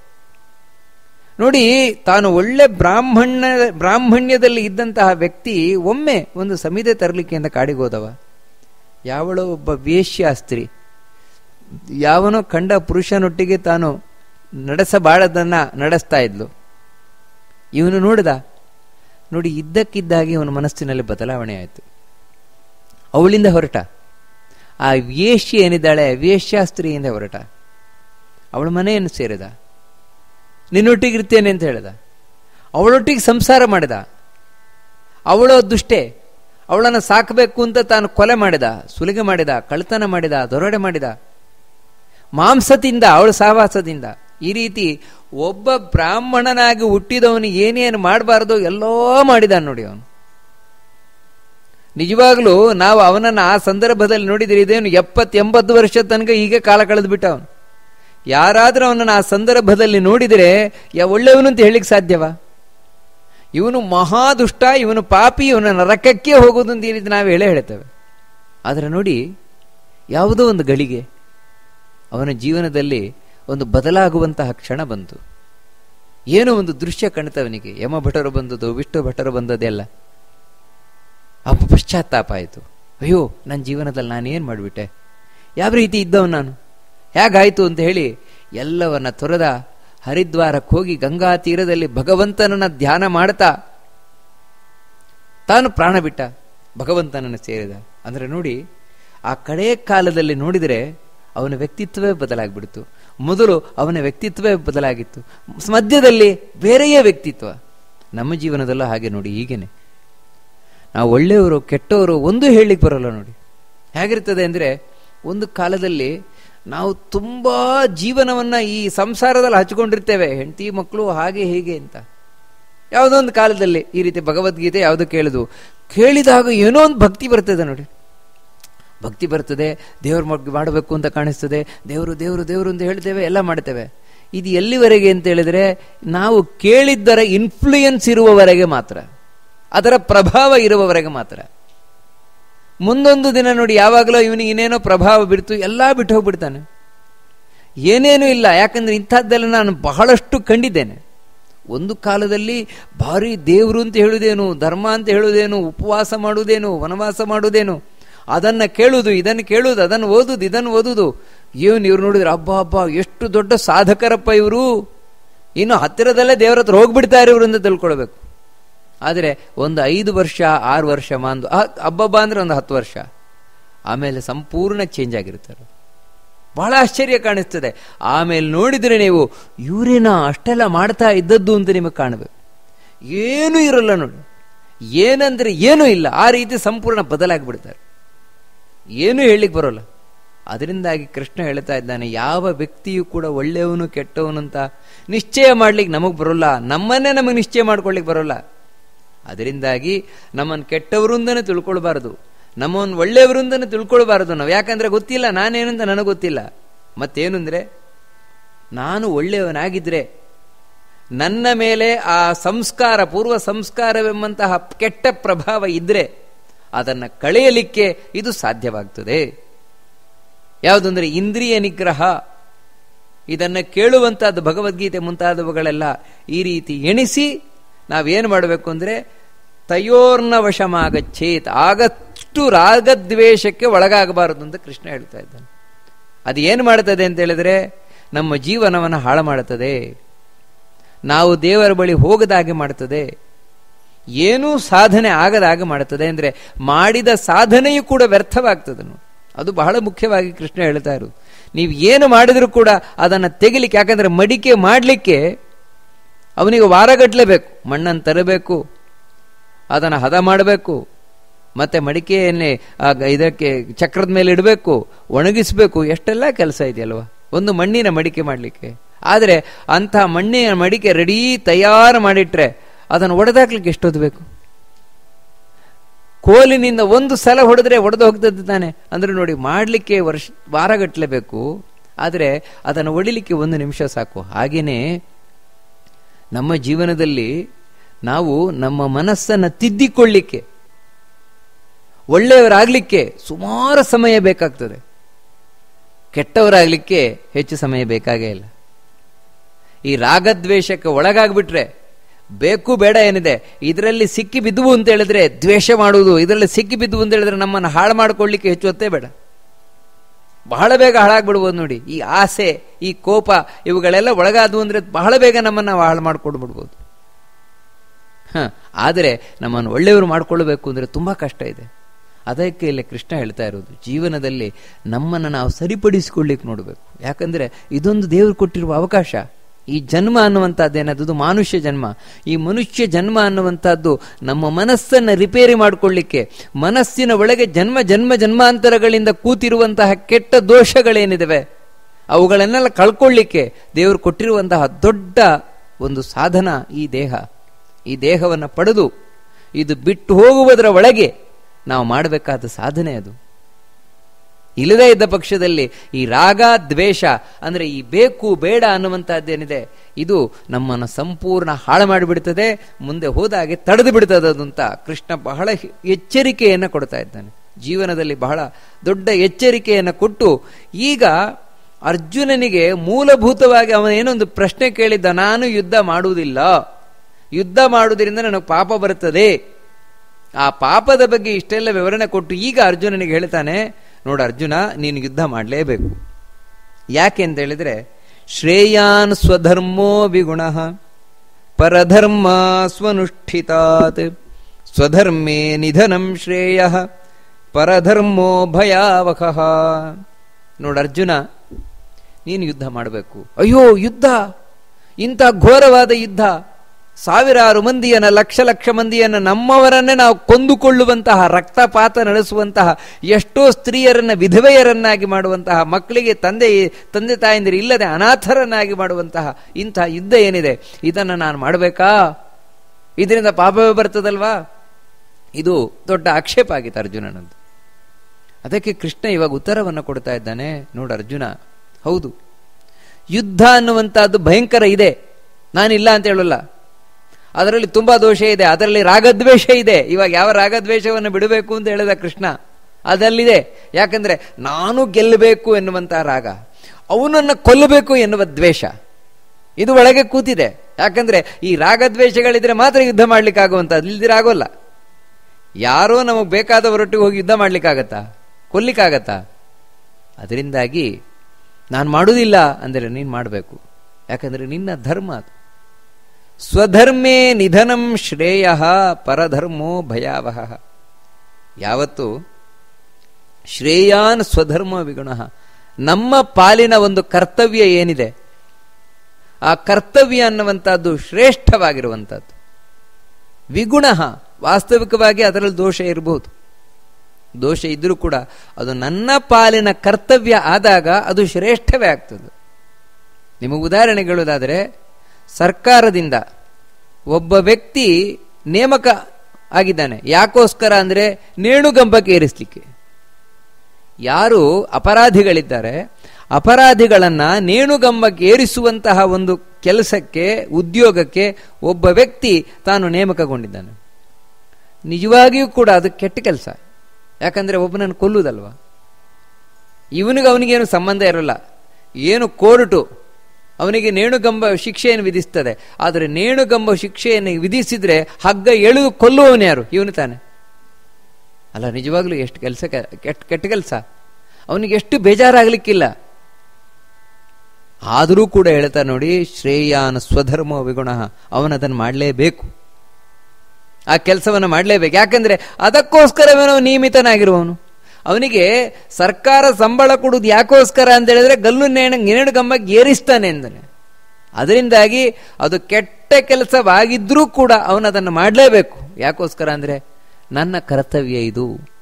[SPEAKER 1] ನೋಡಿ ತಾನು ಒಳ್ಳೆ ಬ್ರಾಹ್ಮಣ ಬ್ರಾಹ್ಮಣ್ಯದಲ್ಲಿ ಇದ್ದಂತಹ ವ್ಯಕ್ತಿ ಒಮ್ಮೆ ಒಂದು ಸಮಿದೆ ತರಲಿಕ್ಕೆ ಅಂತ ಕಾಡಿಗೆ ಹೋದವ ಯಾವಳೋ ಒಬ್ಬ ವೇಶ್ಯ ಸ್ತ್ರೀ ಯಾವನೋ ಕಂಡ ಪುರುಷನೊಟ್ಟಿಗೆ ತಾನು ನಡೆಸಬಾರದನ್ನ ನಡೆಸ್ತಾ ಇದ್ಲು ಇವನು ನೋಡಿದ ನೋಡಿ ಇದ್ದಕ್ಕಿದ್ದಾಗಿ ಅವನ ಮನಸ್ಸಿನಲ್ಲಿ ಬದಲಾವಣೆ ಆಯಿತು ಅವಳಿಂದ ಹೊರಟ ಆ ವೇಶ್ಯ ಏನಿದ್ದಾಳೆ ವೇಶ್ಯಾಸ್ತ್ರೀಯಿಂದ ಹೊರಟ ಅವಳ ಮನೆಯನ್ನು ಸೇರಿದ ನಿನ್ನೊಟ್ಟಿಗಿರ್ತೇನೆ ಅಂತ ಹೇಳಿದ ಅವಳೊಟ್ಟಿಗೆ ಸಂಸಾರ ಮಾಡಿದ ಅವಳು ದುಷ್ಟೆ ಅವಳನ್ನು ಸಾಕಬೇಕು ಅಂತ ತಾನು ಕೊಲೆ ಮಾಡಿದ ಸುಲಿಗೆ ಮಾಡಿದ ಕಳ್ತನ ಮಾಡಿದ ದೊರಡೆ ಮಾಡಿದ ಮಾಂಸದಿಂದ ಅವಳ ಸಹವಾಸದಿಂದ ಈ ರೀತಿ ಒಬ್ಬ ಬ್ರಾಹ್ಮಣನಾಗಿ ಹುಟ್ಟಿದವನು ಏನೇನು ಮಾಡಬಾರ್ದು ಎಲ್ಲೋ ಮಾಡಿದ ನೋಡಿ ಅವನು ನಿಜವಾಗ್ಲೂ ನಾವು ಅವನನ್ನು ಆ ಸಂದರ್ಭದಲ್ಲಿ ನೋಡಿದ್ರೆ ಇದೇನು ಎಪ್ಪತ್ತೆಂಬತ್ತು ವರ್ಷ ತನಕ ಹೀಗೆ ಕಾಲ ಕಳೆದು ಬಿಟ್ಟ ಅವನು ಯಾರಾದರೂ ಅವನನ್ನು ಆ ಸಂದರ್ಭದಲ್ಲಿ ನೋಡಿದರೆ ಯಾ ಒಳ್ಳೆಯವನು ಅಂತ ಹೇಳಿಕ್ ಸಾಧ್ಯವಾ ಇವನು ಮಹಾದುಷ್ಟ ಇವನು ಪಾಪಿ ಇವನ ನರಕಕ್ಕೆ ಹೋಗೋದು ಅಂತ ಈ ರೀತಿ ನಾವು ಹೇಳೇ ಹೇಳ್ತೇವೆ ಆದರೆ ನೋಡಿ ಯಾವುದೋ ಒಂದು ಗಳಿಗೆ ಅವನ ಜೀವನದಲ್ಲಿ ಒಂದು ಬದಲಾಗುವಂತಹ ಕ್ಷಣ ಬಂತು ಏನೋ ಒಂದು ದೃಶ್ಯ ಕಾಣ್ತವನಿಗೆ ಯಮ ಭಟರು ಬಂದದ್ದು ವಿಷ್ಣು ಭಟರು ಬಂದದ್ದೆಲ್ಲ ಅಪ್ಪ ಪಶ್ಚಾತ್ತಾಪ ಆಯಿತು ಅಯ್ಯೋ ನನ್ನ ಜೀವನದಲ್ಲಿ ನಾನೇನು ಮಾಡಿಬಿಟ್ಟೆ ಯಾವ ರೀತಿ ಇದ್ದವನು ನಾನು ಹೇಗಾಯಿತು ಅಂತ ಹೇಳಿ ಎಲ್ಲವನ್ನ ತೊರೆದ ಹರಿದ್ವಾರಕ್ಕೆ ಹೋಗಿ ಗಂಗಾ ತೀರದಲ್ಲಿ ಭಗವಂತನನ್ನ ಧ್ಯಾನ ಮಾಡ್ತಾ ತಾನು ಪ್ರಾಣ ಬಿಟ್ಟ ಭಗವಂತನನ್ನು ಸೇರಿದ ಅಂದರೆ ನೋಡಿ ಆ ಕಡೆ ಕಾಲದಲ್ಲಿ ನೋಡಿದರೆ ಅವನ ವ್ಯಕ್ತಿತ್ವವೇ ಬದಲಾಗ್ಬಿಡ್ತು ಮೊದಲು ಅವನ ವ್ಯಕ್ತಿತ್ವವೇ ಬದಲಾಗಿತ್ತು ಮಧ್ಯದಲ್ಲಿ ಬೇರೆಯೇ ವ್ಯಕ್ತಿತ್ವ ನಮ್ಮ ಜೀವನದಲ್ಲೂ ಹಾಗೆ ನೋಡಿ ಹೀಗೇನೆ ನಾವು ಒಳ್ಳೆಯವರು ಕೆಟ್ಟವರು ಒಂದು ಹೇಳಲಿಕ್ಕೆ ಬರೋಲ್ಲ ನೋಡಿ ಹೇಗಿರ್ತದೆ ಅಂದರೆ ಒಂದು ಕಾಲದಲ್ಲಿ ನಾವು ತುಂಬ ಜೀವನವನ್ನ ಈ ಸಂಸಾರದಲ್ಲಿ ಹಚ್ಕೊಂಡಿರ್ತೇವೆ ಹೆಂಡತಿ ಮಕ್ಕಳು ಹಾಗೆ ಹೀಗೆ ಅಂತ ಯಾವುದೋ ಒಂದು ಕಾಲದಲ್ಲಿ ಈ ರೀತಿ ಭಗವದ್ಗೀತೆ ಯಾವುದು ಕೇಳಿದು ಕೇಳಿದಾಗ ಏನೋ ಒಂದು ಭಕ್ತಿ ಬರ್ತದೆ ನೋಡಿ ಭಕ್ತಿ ಬರ್ತದೆ ದೇವ್ರ ಮಾಡಬೇಕು ಅಂತ ಕಾಣಿಸ್ತದೆ ದೇವರು ದೇವರು ದೇವರು ಅಂತ ಹೇಳ್ತೇವೆ ಎಲ್ಲ ಮಾಡ್ತೇವೆ ಇದು ಎಲ್ಲಿವರೆಗೆ ಅಂತ ಹೇಳಿದ್ರೆ ನಾವು ಕೇಳಿದ್ದರ ಇನ್ಫ್ಲೂಯೆನ್ಸ್ ಇರುವವರೆಗೆ ಮಾತ್ರ ಅದರ ಪ್ರಭಾವ ಇರುವವರೆಗೆ ಮಾತ್ರ ಮುಂದೊಂದು ದಿನ ನೋಡಿ ಯಾವಾಗಲೂ ಇವನಿಗೆ ಇನ್ನೇನೋ ಪ್ರಭಾವ ಬಿಡ್ತು ಎಲ್ಲ ಬಿಟ್ಟು ಹೋಗ್ಬಿಡ್ತಾನೆ ಏನೇನೂ ಇಲ್ಲ ಯಾಕಂದ್ರೆ ಇಂಥದ್ದೆಲ್ಲ ನಾನು ಬಹಳಷ್ಟು ಕಂಡಿದ್ದೇನೆ ಒಂದು ಕಾಲದಲ್ಲಿ ಭಾರಿ ದೇವರು ಅಂತ ಹೇಳುವುದೇನು ಧರ್ಮ ಅಂತ ಹೇಳುವುದೇನು ಉಪವಾಸ ಮಾಡುವುದೇನು ವನವಾಸ ಮಾಡುವುದೇನು ಅದನ್ನು ಕೇಳುವುದು ಇದನ್ನು ಕೇಳುವುದು ಅದನ್ನು ಓದುದು ಇದನ್ನು ಓದುದು ಏನು ಇವ್ರು ನೋಡಿದ್ರೆ ಹಬ್ಬ ಹಬ್ಬ ಎಷ್ಟು ದೊಡ್ಡ ಸಾಧಕರಪ್ಪ ಇವರು ಇನ್ನು ಹತ್ತಿರದಲ್ಲೇ ದೇವರ ಹತ್ರ ಹೋಗ್ಬಿಡ್ತಾರೆ ಇವರು ಅಂತ ತಿಳ್ಕೊಳ್ಬೇಕು ಆದರೆ ಒಂದು ಐದು ವರ್ಷ ಆರು ವರ್ಷ ಮಾಂದು ಹಬ್ಬಬ್ಬ ಅಂದ್ರೆ ಒಂದು ಹತ್ತು ವರ್ಷ ಆಮೇಲೆ ಸಂಪೂರ್ಣ ಚೇಂಜ್ ಆಗಿರ್ತಾರೆ ಬಹಳ ಆಶ್ಚರ್ಯ ಕಾಣಿಸ್ತದೆ ಆಮೇಲೆ ನೋಡಿದರೆ ನೀವು ಇವರೇನ ಅಷ್ಟೆಲ್ಲ ಮಾಡ್ತಾ ಇದ್ದದ್ದು ಅಂತ ನಿಮಗೆ ಕಾಣಬೇಕು ಏನೂ ಇರಲ್ಲ ನೋಡಿ ಏನಂದ್ರೆ ಏನೂ ಇಲ್ಲ ಆ ರೀತಿ ಸಂಪೂರ್ಣ ಬದಲಾಗಿಬಿಡ್ತಾರೆ ಏನೂ ಹೇಳಲಿಕ್ಕೆ ಬರೋಲ್ಲ ಅದರಿಂದಾಗಿ ಕೃಷ್ಣ ಹೇಳ್ತಾ ಇದ್ದಾನೆ ಯಾವ ವ್ಯಕ್ತಿಯು ಕೂಡ ಒಳ್ಳೆಯವನು ಕೆಟ್ಟವನು ಅಂತ ನಿಶ್ಚಯ ಮಾಡ್ಲಿಕ್ಕೆ ನಮಗೆ ಬರೋಲ್ಲ ನಮ್ಮನ್ನೇ ನಮಗೆ ನಿಶ್ಚಯ ಮಾಡ್ಕೊಳ್ಲಿಕ್ಕೆ ಬರೋಲ್ಲ ಅದರಿಂದಾಗಿ ನಮ್ಮನ್ನು ಕೆಟ್ಟವರು ಅಂತಲೇ ತಿಳ್ಕೊಳ್ಬಾರದು ನಮ್ಮನ್ನು ಒಳ್ಳೆಯವರು ಅಂತಲೇ ತಿಳ್ಕೊಳ್ಬಾರದು ನಾವು ಯಾಕಂದ್ರೆ ಗೊತ್ತಿಲ್ಲ ನಾನೇನು ಅಂತ ನನಗೆ ಗೊತ್ತಿಲ್ಲ ಮತ್ತೇನು ಅಂದ್ರೆ ನಾನು ಒಳ್ಳೆಯವನಾಗಿದ್ರೆ ನನ್ನ ಮೇಲೆ ಆ ಸಂಸ್ಕಾರ ಪೂರ್ವ ಸಂಸ್ಕಾರವೆಂಬಂತಹ ಕೆಟ್ಟ ಪ್ರಭಾವ ಇದ್ರೆ ಅದನ್ನು ಕಳೆಯಲಿಕ್ಕೆ ಇದು ಸಾಧ್ಯವಾಗ್ತದೆ ಯಾವುದಂದ್ರೆ ಇಂದ್ರಿಯ ನಿಗ್ರಹ ಇದನ್ನು ಕೇಳುವಂತಹದ್ದು ಭಗವದ್ಗೀತೆ ಮುಂತಾದವುಗಳೆಲ್ಲ ಈ ರೀತಿ ಎಣಿಸಿ ನಾವೇನು ಮಾಡಬೇಕು ಅಂದರೆ ತಯೋರ್ನ ವಶಮಾಗಚ್ಚೇತ್ ಆಗಷ್ಟು ರಾಗದ್ವೇಷಕ್ಕೆ ಒಳಗಾಗಬಾರದು ಅಂತ ಕೃಷ್ಣ ಹೇಳ್ತಾ ಇದ್ದಾನೆ ಅದು ಏನು ಮಾಡುತ್ತದೆ ಅಂತ ಹೇಳಿದ್ರೆ ನಮ್ಮ ಜೀವನವನ್ನು ಹಾಳು ಮಾಡುತ್ತದೆ ನಾವು ದೇವರ ಬಳಿ ಹೋಗದಾಗೆ ಮಾಡುತ್ತದೆ ಏನೂ ಸಾಧನೆ ಆಗದಾಗೆ ಮಾಡುತ್ತದೆ ಅಂದರೆ ಮಾಡಿದ ಸಾಧನೆಯೂ ಕೂಡ ವ್ಯರ್ಥವಾಗ್ತದೆ ಅದು ಬಹಳ ಮುಖ್ಯವಾಗಿ ಕೃಷ್ಣ ಹೇಳ್ತಾ ಇರೋದು ನೀವು ಏನು ಮಾಡಿದರೂ ಕೂಡ ಅದನ್ನು ತೆಗಿಲಿಕ್ಕೆ ಯಾಕಂದ್ರೆ ಮಡಿಕೆ ಮಾಡಲಿಕ್ಕೆ ಅವನಿಗೆ ವಾರಗಟ್ಟಲೆ ಬೇಕು ಮಣ್ಣನ್ನು ತರಬೇಕು ಅದನ್ನು ಹದ ಮಾಡಬೇಕು ಮತ್ತೆ ಮಡಿಕೆಯನ್ನೇ ಇದಕ್ಕೆ ಚಕ್ರದ ಮೇಲೆ ಇಡಬೇಕು ಒಣಗಿಸ್ಬೇಕು ಎಷ್ಟೆಲ್ಲ ಕೆಲಸ ಇದೆಯಲ್ವಾ ಒಂದು ಮಣ್ಣಿನ ಮಡಿಕೆ ಮಾಡಲಿಕ್ಕೆ ಆದರೆ ಅಂಥ ಮಣ್ಣಿನ ಮಡಿಕೆ ರೆಡಿ ತಯಾರು ಮಾಡಿಟ್ರೆ ಅದನ್ನು ಒಡೆದಾಕ್ಲಿಕ್ಕೆ ಎಷ್ಟೊತ್ತು ಬೇಕು ಕೋಲಿನಿಂದ ಒಂದು ಸಲ ಹೊಡೆದ್ರೆ ಒಡೆದು ಹೋಗ್ತದೆ ತಾನೆ ಅಂದ್ರೆ ನೋಡಿ ಮಾಡಲಿಕ್ಕೆ ವರ್ಷ ವಾರಗಟ್ಟಲೆ ಬೇಕು ಆದರೆ ಅದನ್ನು ಒಡಿಲಿಕ್ಕೆ ಒಂದು ನಿಮಿಷ ಸಾಕು ಹಾಗೇನೆ ನಮ್ಮ ಜೀವನದಲ್ಲಿ ನಾವು ನಮ್ಮ ಮನಸ್ಸನ್ನು ತಿದ್ದಿಕೊಳ್ಳಿಕ್ಕೆ ಒಳ್ಳೆಯವರಾಗಲಿಕ್ಕೆ ಸುಮಾರು ಸಮಯ ಬೇಕಾಗ್ತದೆ ಕೆಟ್ಟವರಾಗಲಿಕ್ಕೆ ಹೆಚ್ಚು ಸಮಯ ಬೇಕಾಗೇ ಇಲ್ಲ ಈ ರಾಗದ್ವೇಷಕ್ಕೆ ಒಳಗಾಗ್ಬಿಟ್ರೆ ಬೇಕು ಬೇಡ ಏನಿದೆ ಇದರಲ್ಲಿ ಸಿಕ್ಕಿ ಬಿದ್ದುವು ಅಂತ ಹೇಳಿದ್ರೆ ದ್ವೇಷ ಮಾಡುವುದು ಇದರಲ್ಲಿ ಸಿಕ್ಕಿ ಬಿದ್ದುವು ಅಂತ ಹೇಳಿದ್ರೆ ನಮ್ಮನ್ನು ಹಾಳು ಮಾಡ್ಕೊಳ್ಳಿಕ್ಕೆ ಹೆಚ್ಚು ಹೊತ್ತೇ ಬೇಡ ಬಹಳ ಬೇಗ ಹಾಳಾಗ್ಬಿಡ್ಬೋದು ನೋಡಿ ಈ ಆಸೆ ಈ ಕೋಪ ಇವುಗಳೆಲ್ಲ ಒಳಗಾದವು ಅಂದ್ರೆ ಬಹಳ ಬೇಗ ನಮ್ಮನ್ನು ಹಾಳು ಮಾಡ್ಕೊಂಡ್ಬಿಡ್ಬೋದು ಹ ಆದರೆ ನಮ್ಮನ್ನು ಒಳ್ಳೆಯವರು ಮಾಡ್ಕೊಳ್ಬೇಕು ಅಂದ್ರೆ ತುಂಬಾ ಕಷ್ಟ ಇದೆ ಅದಕ್ಕೆ ಇಲ್ಲಿ ಕೃಷ್ಣ ಹೇಳ್ತಾ ಇರೋದು ಜೀವನದಲ್ಲಿ ನಮ್ಮನ್ನು ನಾವು ಸರಿಪಡಿಸಿಕೊಳ್ಳಿಕ್ಕೆ ನೋಡಬೇಕು ಯಾಕಂದ್ರೆ ಇದೊಂದು ದೇವರು ಕೊಟ್ಟಿರುವ ಅವಕಾಶ ಈ ಜನ್ಮ ಅನ್ನುವಂಥದ್ದೇನದು ಮಾನುಷ್ಯ ಜನ್ಮ ಈ ಮನುಷ್ಯ ಜನ್ಮ ಅನ್ನುವಂಥದ್ದು ನಮ್ಮ ಮನಸ್ಸನ್ನು ರಿಪೇರಿ ಮಾಡಿಕೊಳ್ಳಿಕ್ಕೆ ಮನಸ್ಸಿನ ಒಳಗೆ ಜನ್ಮ ಜನ್ಮ ಜನ್ಮಾಂತರಗಳಿಂದ ಕೂತಿರುವಂತಹ ಕೆಟ್ಟ ದೋಷಗಳೇನಿದಾವೆ ಅವುಗಳನ್ನೆಲ್ಲ ಕಳ್ಕೊಳ್ಳಿಕ್ಕೆ ದೇವರು ಕೊಟ್ಟಿರುವಂತಹ ದೊಡ್ಡ ಒಂದು ಸಾಧನ ಈ ದೇಹ ಈ ದೇಹವನ್ನು ಪಡೆದು ಇದು ಬಿಟ್ಟು ಹೋಗುವುದರ ಒಳಗೆ ನಾವು ಮಾಡಬೇಕಾದ ಸಾಧನೆ ಅದು ಇಲ್ಲದೇ ಇದ್ದ ಪಕ್ಷದಲ್ಲಿ ಈ ರಾಗ ದ್ವೇಷ ಅಂದ್ರೆ ಈ ಬೇಕು ಬೇಡ ಅನ್ನುವಂತಹದ್ದೇನಿದೆ ಇದು ನಮ್ಮನ್ನು ಸಂಪೂರ್ಣ ಹಾಳು ಮಾಡಿಬಿಡ್ತದೆ ಮುಂದೆ ಹೋದಾಗೆ ತಡೆದು ಬಿಡ್ತದೆ ಅಂತ ಕೃಷ್ಣ ಬಹಳ ಎಚ್ಚರಿಕೆಯನ್ನು ಕೊಡ್ತಾ ಇದ್ದಾನೆ ಜೀವನದಲ್ಲಿ ಬಹಳ ದೊಡ್ಡ ಎಚ್ಚರಿಕೆಯನ್ನು ಕೊಟ್ಟು ಈಗ ಅರ್ಜುನನಿಗೆ ಮೂಲಭೂತವಾಗಿ ಅವನ ಏನೊಂದು ಪ್ರಶ್ನೆ ಕೇಳಿದ್ದ ನಾನು ಯುದ್ಧ ಮಾಡುವುದಿಲ್ಲ ಯುದ್ಧ ಮಾಡುವುದರಿಂದ ನನಗೆ ಪಾಪ ಬರುತ್ತದೆ ಆ ಪಾಪದ ಬಗ್ಗೆ ಇಷ್ಟೆಲ್ಲ ವಿವರಣೆ ಕೊಟ್ಟು ಈಗ ಅರ್ಜುನನಿಗೆ ಹೇಳ್ತಾನೆ ನೋಡು ಅರ್ಜುನ ನೀನು ಯುದ್ಧ ಮಾಡಲೇಬೇಕು ಯಾಕೆ ಅಂತ ಹೇಳಿದ್ರೆ ಶ್ರೇಯಾನ್ ಸ್ವಧರ್ಮೋ ವಿಗುಣ ಪರಧರ್ಮ ಸ್ವನುಷ್ಠಿತಾತ್ ಸ್ವಧರ್ಮೇ ನಿಧನಂ ಶ್ರೇಯ ಪರಧರ್ಮೋ ಭಯಾವಹ ನೋಡು ಅರ್ಜುನ ನೀನು ಯುದ್ಧ ಮಾಡಬೇಕು ಅಯ್ಯೋ ಯುದ್ಧ ಇಂಥ ಘೋರವಾದ ಯುದ್ಧ ಸಾವಿರಾರು ಮಂದಿಯನ್ನ ಲಕ್ಷ ಲಕ್ಷ ಮಂದಿಯನ್ನ ನಮ್ಮವರನ್ನೇ ನಾವು ಕೊಂದುಕೊಳ್ಳುವಂತಹ ರಕ್ತಪಾತ ನಡೆಸುವಂತಹ ಎಷ್ಟೋ ಸ್ತ್ರೀಯರನ್ನ ವಿಧವೆಯರನ್ನಾಗಿ ಮಾಡುವಂತಹ ಮಕ್ಕಳಿಗೆ ತಂದೆ ತಂದೆ ತಾಯಂದಿರು ಇಲ್ಲದೆ ಅನಾಥರನ್ನಾಗಿ ಮಾಡುವಂತಹ ಇಂತಹ ಯುದ್ಧ ಏನಿದೆ ಇದನ್ನು ನಾನು ಮಾಡಬೇಕಾ ಇದರಿಂದ ಪಾಪವೇ ಬರ್ತದಲ್ವಾ ಇದು ದೊಡ್ಡ ಆಕ್ಷೇಪ ಆಗಿತ್ತು ಅರ್ಜುನನದ್ದು ಅದಕ್ಕೆ ಕೃಷ್ಣ ಇವಾಗ ಉತ್ತರವನ್ನು ಕೊಡ್ತಾ ಇದ್ದಾನೆ ನೋಡು ಅರ್ಜುನ ಹೌದು ಯುದ್ಧ ಅನ್ನುವಂತಹದ್ದು ಭಯಂಕರ ಇದೆ ನಾನಿಲ್ಲ ಅಂತ ಹೇಳಲ್ಲ ಅದರಲ್ಲಿ ತುಂಬಾ ದೋಷ ಇದೆ ಅದರಲ್ಲಿ ರಾಗದ್ವೇಷ ಇದೆ ಇವಾಗ ಯಾವ ರಾಗದ್ವೇಷವನ್ನು ಬಿಡಬೇಕು ಅಂತ ಹೇಳಿದ ಕೃಷ್ಣ ಅದಲ್ಲಿದೆ ಯಾಕಂದ್ರೆ ನಾನು ಗೆಲ್ಲಬೇಕು ಎನ್ನುವಂತಹ ರಾಗ ಅವನನ್ನು ಕೊಲ್ಲಬೇಕು ಎನ್ನುವ ದ್ವೇಷ ಇದು ಒಳಗೆ ಕೂತಿದೆ ಯಾಕಂದ್ರೆ ಈ ರಾಗದ್ವೇಷಗಳಿದ್ರೆ ಮಾತ್ರ ಯುದ್ಧ ಮಾಡ್ಲಿಕ್ಕಾಗುವಂಥದ್ದು ಇಲ್ದಿರ ಆಗೋಲ್ಲ ಯಾರೋ ನಮಗೆ ಬೇಕಾದವರೊಟ್ಟಿಗೆ ಹೋಗಿ ಯುದ್ಧ ಮಾಡ್ಲಿಕ್ಕಾಗತ್ತಾ ಕೊಲ್ಲಿಕ್ಕಾಗತ್ತಾ ಅದರಿಂದಾಗಿ ನಾನು ಮಾಡುವುದಿಲ್ಲ ಅಂದರೆ ನೀನು ಮಾಡಬೇಕು ಯಾಕಂದ್ರೆ ನಿನ್ನ ಧರ್ಮ ಅದು ಸ್ವಧರ್ಮೇ ನಿಧನಂ ಶ್ರೇಯ ಪರಧರ್ಮೋ ಭಯಾವಹ ಯಾವತ್ತು ಶ್ರೇಯಾನ್ ಸ್ವಧರ್ಮ ವಿಗುಣ ನಮ್ಮ ಪಾಲಿನ ಒಂದು ಕರ್ತವ್ಯ ಏನಿದೆ ಆ ಕರ್ತವ್ಯ ಅನ್ನುವಂಥದ್ದು ಶ್ರೇಷ್ಠವಾಗಿರುವಂಥದ್ದು ವಿಗುಣ ವಾಸ್ತವಿಕವಾಗಿ ಅದರಲ್ಲಿ ದೋಷ ಇರಬಹುದು ದೋಷ ಇದ್ರೂ ಕೂಡ ಅದು ನನ್ನ ಪಾಲಿನ ಕರ್ತವ್ಯ ಆದಾಗ ಅದು ಶ್ರೇಷ್ಠವೇ ಆಗ್ತದೆ ನಿಮಗೆ ಉದಾಹರಣೆಗಳದಾದರೆ ಸರ್ಕಾರದಿಂದ ಒಬ್ಬ ವ್ಯಕ್ತಿ ನೇಮಕ ಆಗಿದ್ದಾನೆ ಯಾಕೋಸ್ಕರ ಅಂದರೆ ನೇಣುಗಂಬಕ್ಕೆ ಏರಿಸಲಿಕ್ಕೆ ಯಾರು ಅಪರಾಧಿಗಳಿದ್ದಾರೆ ಅಪರಾಧಿಗಳನ್ನ ನೇಣುಗಂಬಕ್ಕೆ ಏರಿಸುವಂತಹ ಒಂದು ಕೆಲಸಕ್ಕೆ ಉದ್ಯೋಗಕ್ಕೆ ಒಬ್ಬ ವ್ಯಕ್ತಿ ತಾನು ನೇಮಕಗೊಂಡಿದ್ದಾನೆ ನಿಜವಾಗಿಯೂ ಕೂಡ ಅದು ಕೆಟ್ಟ ಕೆಲಸ ಯಾಕಂದ್ರೆ ಒಬ್ಬನನ್ನು ಕೊಲ್ಲುವುದಲ್ವಾ ಇವನಿಗೆ ಅವನಿಗೇನು ಸಂಬಂಧ ಇರಲ್ಲ ಏನು ಕೋರ್ಟು ಅವನಿಗೆ ನೇಣುಗಂಬ ಶಿಕ್ಷೆಯನ್ನು ವಿಧಿಸ್ತದೆ ಆದರೆ ನೇಣುಗಂಬ ಶಿಕ್ಷೆಯನ್ನು ವಿಧಿಸಿದ್ರೆ ಹಗ್ಗ ಎಳೆದು ಕೊಲ್ಲುವವನು ಯಾರು ಇವನು ತಾನೆ ಅಲ್ಲ ನಿಜವಾಗ್ಲೂ ಎಷ್ಟು ಕೆಲಸ ಕೆಟ್ಟ ಕೆಟ್ಟ ಕೆಲಸ ಅವನಿಗೆ ಎಷ್ಟು ಬೇಜಾರಾಗಲಿಕ್ಕಿಲ್ಲ ಆದರೂ ಕೂಡ ಹೇಳ್ತಾ ನೋಡಿ ಶ್ರೇಯಾನ ಸ್ವಧರ್ಮ ವಿಗುಣ ಅವನದನ್ನು ಮಾಡಲೇಬೇಕು ಆ ಕೆಲಸವನ್ನು ಮಾಡಲೇಬೇಕು ಯಾಕಂದ್ರೆ ಅದಕ್ಕೋಸ್ಕರವೇನೋ ನಿಯಮಿತನಾಗಿರುವವನು ಅವನಿಗೆ ಸರ್ಕಾರ ಸಂಬಳ ಕೊಡುವುದು ಯಾಕೋಸ್ಕರ ಅಂತ ಹೇಳಿದ್ರೆ ಗಲ್ಲು ನೇಣ ನೇಣು ಗಂಬಕ್ಕೆ ಏರಿಸ್ತಾನೆ ಅಂದನೆ ಅದರಿಂದಾಗಿ ಅದು ಕೆಟ್ಟ ಕೆಲಸವಾಗಿದ್ರೂ ಕೂಡ ಅವನದನ್ನು ಮಾಡಲೇಬೇಕು ಯಾಕೋಸ್ಕರ ಅಂದ್ರೆ ನನ್ನ ಕರ್ತವ್ಯ ಇದು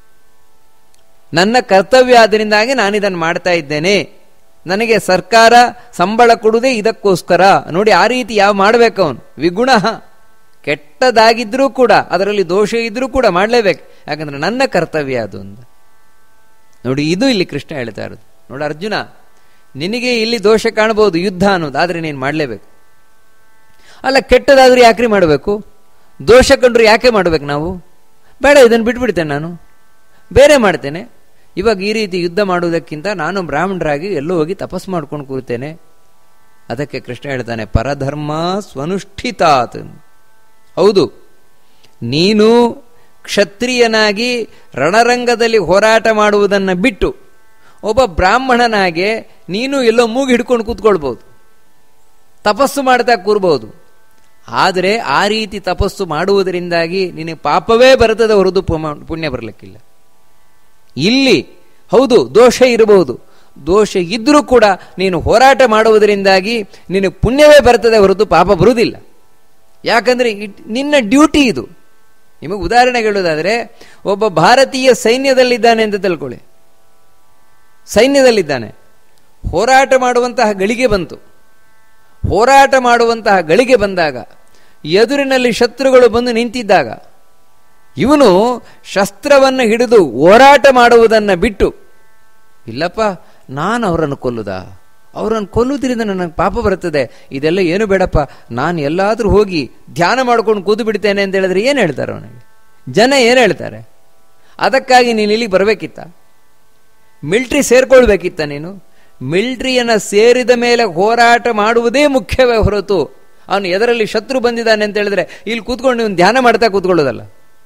[SPEAKER 1] ನನ್ನ ಕರ್ತವ್ಯ ಆದ್ದರಿಂದಾಗಿ ನಾನು ಇದನ್ನು ಮಾಡ್ತಾ ಇದ್ದೇನೆ ನನಗೆ ಸರ್ಕಾರ ಸಂಬಳ ಕೊಡುವುದೇ ಇದಕ್ಕೋಸ್ಕರ ನೋಡಿ ಆ ರೀತಿ ಯಾವ ಮಾಡಬೇಕು ಅವನು ವಿಗುಣ ಕೆಟ್ಟದಾಗಿದ್ರೂ ಕೂಡ ಅದರಲ್ಲಿ ದೋಷ ಇದ್ರೂ ಕೂಡ ಮಾಡಲೇಬೇಕು ಯಾಕಂದ್ರೆ ನನ್ನ ಕರ್ತವ್ಯ ಅದು ಅಂತ ನೋಡಿ ಇದು ಇಲ್ಲಿ ಕೃಷ್ಣ ಹೇಳ್ತಾ ಇರೋದು ನೋಡಿ ಅರ್ಜುನ ನಿನಗೆ ಇಲ್ಲಿ ದೋಷ ಕಾಣಬಹುದು ಯುದ್ಧ ಅನ್ನೋದು ಆದರೆ ನೀನು ಮಾಡಲೇಬೇಕು ಅಲ್ಲ ಕೆಟ್ಟದಾದ್ರೂ ಯಾಕ್ರಿ ಮಾಡಬೇಕು ದೋಷ ಕಂಡ್ರು ಯಾಕೆ ಮಾಡಬೇಕು ನಾವು ಬೇಡ ಇದನ್ನು ಬಿಟ್ಬಿಡ್ತೇನೆ ನಾನು ಬೇರೆ ಮಾಡ್ತೇನೆ ಇವಾಗ ಈ ರೀತಿ ಯುದ್ಧ ಮಾಡುವುದಕ್ಕಿಂತ ನಾನು ಬ್ರಾಹ್ಮಣರಾಗಿ ಎಲ್ಲೋ ಹೋಗಿ ತಪಸ್ ಮಾಡ್ಕೊಂಡು ಕೂರ್ತೇನೆ ಅದಕ್ಕೆ ಕೃಷ್ಣ ಹೇಳ್ತಾನೆ ಪರಧರ್ಮ ಸ್ವನುಷ್ಠಿತಾತ್ ಹೌದು ನೀನು ಕ್ಷತ್ರಿಯನಾಗಿ ರಣರಂಗದಲ್ಲಿ ಹೋರಾಟ ಮಾಡುವುದನ್ನು ಬಿಟ್ಟು ಒಬ್ಬ ಬ್ರಾಹ್ಮಣನಾಗೆ ನೀನು ಎಲ್ಲೋ ಮೂಗು ಹಿಡ್ಕೊಂಡು ಕೂತ್ಕೊಳ್ಬಹುದು ತಪಸ್ಸು ಮಾಡ್ತಾ ಕೂರ್ಬಹುದು ಆದರೆ ಆ ರೀತಿ ತಪಸ್ಸು ಮಾಡುವುದರಿಂದಾಗಿ ನಿನಗೆ ಪಾಪವೇ ಬರ್ತದೆ ಹೊರದು ಪುಣ್ಯ ಬರಲಿಕ್ಕಿಲ್ಲ ಇಲ್ಲಿ ಹೌದು ದೋಷ ಇರಬಹುದು ದೋಷ ಇದ್ರೂ ಕೂಡ ನೀನು ಹೋರಾಟ ಮಾಡುವುದರಿಂದಾಗಿ ನಿನಗೆ ಪುಣ್ಯವೇ ಬರ್ತದೆ ಹೊರತು ಪಾಪ ಬರುವುದಿಲ್ಲ ಯಾಕಂದ್ರೆ ನಿನ್ನ ಡ್ಯೂಟಿ ಇದು ನಿಮಗೆ ಉದಾಹರಣೆ ಹೇಳುವುದಾದರೆ ಒಬ್ಬ ಭಾರತೀಯ ಸೈನ್ಯದಲ್ಲಿದ್ದಾನೆ ಅಂತ ತಿಳ್ಕೊಳ್ಳಿ ಸೈನ್ಯದಲ್ಲಿದ್ದಾನೆ ಹೋರಾಟ ಮಾಡುವಂತಹ ಗಳಿಗೆ ಬಂತು ಹೋರಾಟ ಮಾಡುವಂತಹ ಗಳಿಗೆ ಬಂದಾಗ ಎದುರಿನಲ್ಲಿ ಶತ್ರುಗಳು ಬಂದು ನಿಂತಿದ್ದಾಗ ಇವನು ಶಸ್ತ್ರವನ್ನು ಹಿಡಿದು ಹೋರಾಟ ಮಾಡುವುದನ್ನು ಬಿಟ್ಟು ಇಲ್ಲಪ್ಪ ನಾನು ಅವರನ್ನು ಕೊಲ್ಲುದಾ ಅವರನ್ನು ಕೊಲ್ಲುವುದರಿಂದ ನನಗೆ ಪಾಪ ಬರುತ್ತದೆ ಇದೆಲ್ಲ ಏನು ಬೇಡಪ್ಪ ನಾನು ಎಲ್ಲಾದರೂ ಹೋಗಿ ಧ್ಯಾನ ಮಾಡ್ಕೊಂಡು ಕೂತು ಬಿಡ್ತೇನೆ ಅಂತ ಹೇಳಿದ್ರೆ ಏನು ಹೇಳ್ತಾರೆ ಅವನಿಗೆ ಜನ ಏನು ಹೇಳ್ತಾರೆ ಅದಕ್ಕಾಗಿ ನೀನು ಇಲ್ಲಿಗೆ ಬರಬೇಕಿತ್ತ ಮಿಲ್ಟ್ರಿ ಸೇರ್ಕೊಳ್ಬೇಕಿತ್ತ ನೀನು ಮಿಲ್ಟ್ರಿಯನ್ನು ಸೇರಿದ ಮೇಲೆ ಹೋರಾಟ ಮಾಡುವುದೇ ಮುಖ್ಯವೇ ಹೊರತು ಅವನು ಎದರಲ್ಲಿ ಶತ್ರು ಬಂದಿದ್ದಾನೆ ಅಂತ ಹೇಳಿದ್ರೆ ಇಲ್ಲಿ ಕೂತ್ಕೊಂಡು ನೀವು ಧ್ಯಾನ ಮಾಡ್ತಾ ಕೂತ್ಕೊಳ್ಳೋದಲ್ಲ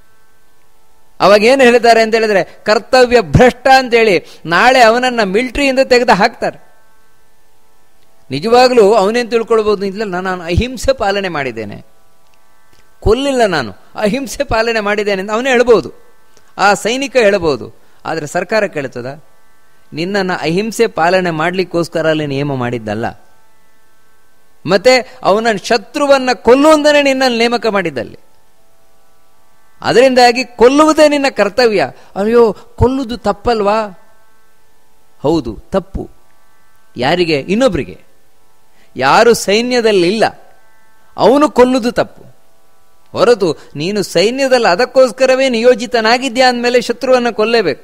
[SPEAKER 1] ಅವಾಗ ಏನು ಹೇಳ್ತಾರೆ ಅಂತ ಹೇಳಿದ್ರೆ ಕರ್ತವ್ಯ ಭ್ರಷ್ಟ ಅಂತೇಳಿ ನಾಳೆ ಅವನನ್ನ ಮಿಲ್ಟ್ರಿಯಿಂದ ತೆಗೆದು ಹಾಕ್ತಾರೆ ನಿಜವಾಗ್ಲೂ ಅವನೇನು ತಿಳ್ಕೊಳ್ಬಹುದು ಇಲ್ಲ ನಾನು ಅಹಿಂಸೆ ಪಾಲನೆ ಮಾಡಿದ್ದೇನೆ ಕೊಲ್ಲಿಲ್ಲ ನಾನು ಅಹಿಂಸೆ ಪಾಲನೆ ಮಾಡಿದ್ದೇನೆ ಅಂತ ಅವನೇ ಹೇಳ್ಬೋದು ಆ ಸೈನಿಕ ಹೇಳ್ಬೋದು ಆದರೆ ಸರ್ಕಾರ ಕೇಳ್ತದ ನಿನ್ನನ್ನು ಅಹಿಂಸೆ ಪಾಲನೆ ಮಾಡಲಿಕ್ಕೋಸ್ಕರ ಅಲ್ಲಿ ನಿಯಮ ಮಾಡಿದ್ದಲ್ಲ ಮತ್ತೆ ಅವನ ಶತ್ರುವನ್ನ ಕೊಲ್ಲುವಂದನೇ ನಿನ್ನಲ್ಲಿ ನೇಮಕ ಮಾಡಿದ್ದಲ್ಲಿ ಅದರಿಂದಾಗಿ ಕೊಲ್ಲುವುದೇ ನಿನ್ನ ಕರ್ತವ್ಯ ಅಯ್ಯೋ ಕೊಲ್ಲುವುದು ತಪ್ಪಲ್ವಾ ಹೌದು ತಪ್ಪು ಯಾರಿಗೆ ಇನ್ನೊಬ್ಬರಿಗೆ ಯಾರು ಸೈನ್ಯದಲ್ಲಿಲ್ಲ ಅವನು ಕೊಲ್ಲುವುದು ತಪ್ಪು ಹೊರತು ನೀನು ಸೈನ್ಯದಲ್ಲಿ ಅದಕ್ಕೋಸ್ಕರವೇ ನಿಯೋಜಿತನಾಗಿದ್ಯಾ ಅಂದಮೇಲೆ ಶತ್ರುವನ್ನು ಕೊಲ್ಲೇಬೇಕು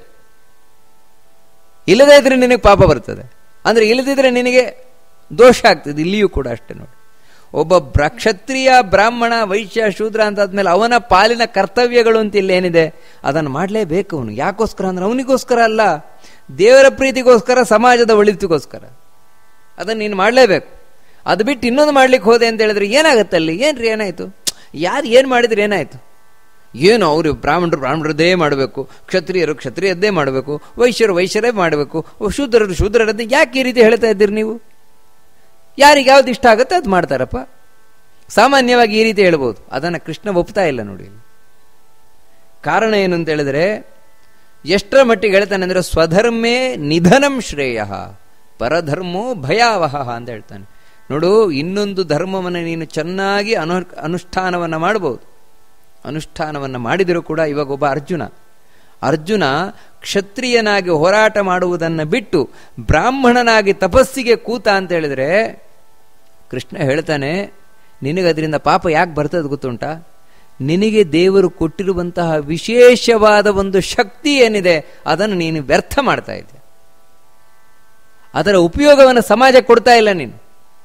[SPEAKER 1] ಇಲ್ಲದೇ ಇದ್ರೆ ನಿನಗೆ ಪಾಪ ಬರ್ತದೆ ಅಂದ್ರೆ ಇಲ್ಲದಿದ್ರೆ ನಿನಗೆ ದೋಷ ಆಗ್ತದೆ ಇಲ್ಲಿಯೂ ಕೂಡ ಅಷ್ಟೇ ನೋಡಿ ಒಬ್ಬ ಬ್ರ ಕ್ಷತ್ರಿಯ ಬ್ರಾಹ್ಮಣ ವೈಶ್ಯ ಶೂದ್ರ ಅಂತಾದ್ಮೇಲೆ ಅವನ ಪಾಲಿನ ಕರ್ತವ್ಯಗಳು ಅಂತ ಇಲ್ಲಿ ಏನಿದೆ ಅದನ್ನು ಮಾಡಲೇಬೇಕು ಅವನು ಯಾಕೋಸ್ಕರ ಅಂದ್ರೆ ಅವನಿಗೋಸ್ಕರ ಅಲ್ಲ ದೇವರ ಪ್ರೀತಿಗೋಸ್ಕರ ಸಮಾಜದ ಒಳಿತಿಗೋಸ್ಕರ ಅದನ್ನು ನೀನು ಮಾಡಲೇಬೇಕು ಅದು ಬಿಟ್ಟು ಇನ್ನೊಂದು ಮಾಡ್ಲಿಕ್ಕೆ ಹೋದೆ ಅಂತ ಹೇಳಿದ್ರೆ ಏನಾಗುತ್ತೆ ಅಲ್ಲಿ ಏನ್ರಿ ಏನಾಯ್ತು ಯಾರು ಏನು ಮಾಡಿದ್ರೆ ಏನಾಯ್ತು ಏನು ಅವರು ಬ್ರಾಹ್ಮಣರು ಬ್ರಾಹ್ಮಣರದ್ದೇ ಮಾಡಬೇಕು ಕ್ಷತ್ರಿಯರು ಕ್ಷತ್ರಿಯದ್ದೇ ಮಾಡಬೇಕು ವೈಶ್ಯರು ವೈಶ್ಯರೇ ಮಾಡಬೇಕು ಶೂದ್ರರು ಶೂದ್ರರದ್ದೇ ಯಾಕೆ ಈ ರೀತಿ ಹೇಳ್ತಾ ಇದ್ದೀರಿ ನೀವು ಯಾರಿಗೆ ಯಾವ್ದು ಇಷ್ಟ ಆಗುತ್ತೆ ಅದು ಮಾಡ್ತಾರಪ್ಪ ಸಾಮಾನ್ಯವಾಗಿ ಈ ರೀತಿ ಹೇಳ್ಬೋದು ಅದನ್ನು ಕೃಷ್ಣ ಒಪ್ತಾ ಇಲ್ಲ ನೋಡಿ ಕಾರಣ ಏನು ಅಂತ ಹೇಳಿದ್ರೆ ಎಷ್ಟರ ಮಟ್ಟಿಗೆ ಹೇಳ್ತಾನೆ ಅಂದ್ರೆ ಸ್ವಧರ್ಮೇ ನಿಧನಂ ಶ್ರೇಯ ಪರಧರ್ಮೋ ಭಯಾವಹ ಅಂತ ಹೇಳ್ತಾನೆ ನೋಡು ಇನ್ನೊಂದು ಧರ್ಮವನ್ನು ನೀನು ಚೆನ್ನಾಗಿ ಅನು ಅನುಷ್ಠಾನವನ್ನು ಮಾಡಬಹುದು ಅನುಷ್ಠಾನವನ್ನು ಮಾಡಿದರೂ ಕೂಡ ಇವಾಗ ಒಬ್ಬ ಅರ್ಜುನ ಅರ್ಜುನ ಕ್ಷತ್ರಿಯನಾಗಿ ಹೋರಾಟ ಮಾಡುವುದನ್ನು ಬಿಟ್ಟು ಬ್ರಾಹ್ಮಣನಾಗಿ ತಪಸ್ಸಿಗೆ ಕೂತ ಅಂತ ಹೇಳಿದ್ರೆ ಕೃಷ್ಣ ಹೇಳ್ತಾನೆ ನಿನಗೆ ಅದರಿಂದ ಪಾಪ ಯಾಕೆ ಬರ್ತದೆ ಗೊತ್ತುಂಟಾ ನಿನಗೆ ದೇವರು ಕೊಟ್ಟಿರುವಂತಹ ವಿಶೇಷವಾದ ಒಂದು ಶಕ್ತಿ ಏನಿದೆ ಅದನ್ನು ನೀನು ವ್ಯರ್ಥ ಮಾಡ್ತಾ ಇದ್ದೆ ಅದರ ಉಪಯೋಗವನ್ನು ಸಮಾಜ ಕೊಡ್ತಾ ಇಲ್ಲ ನೀನು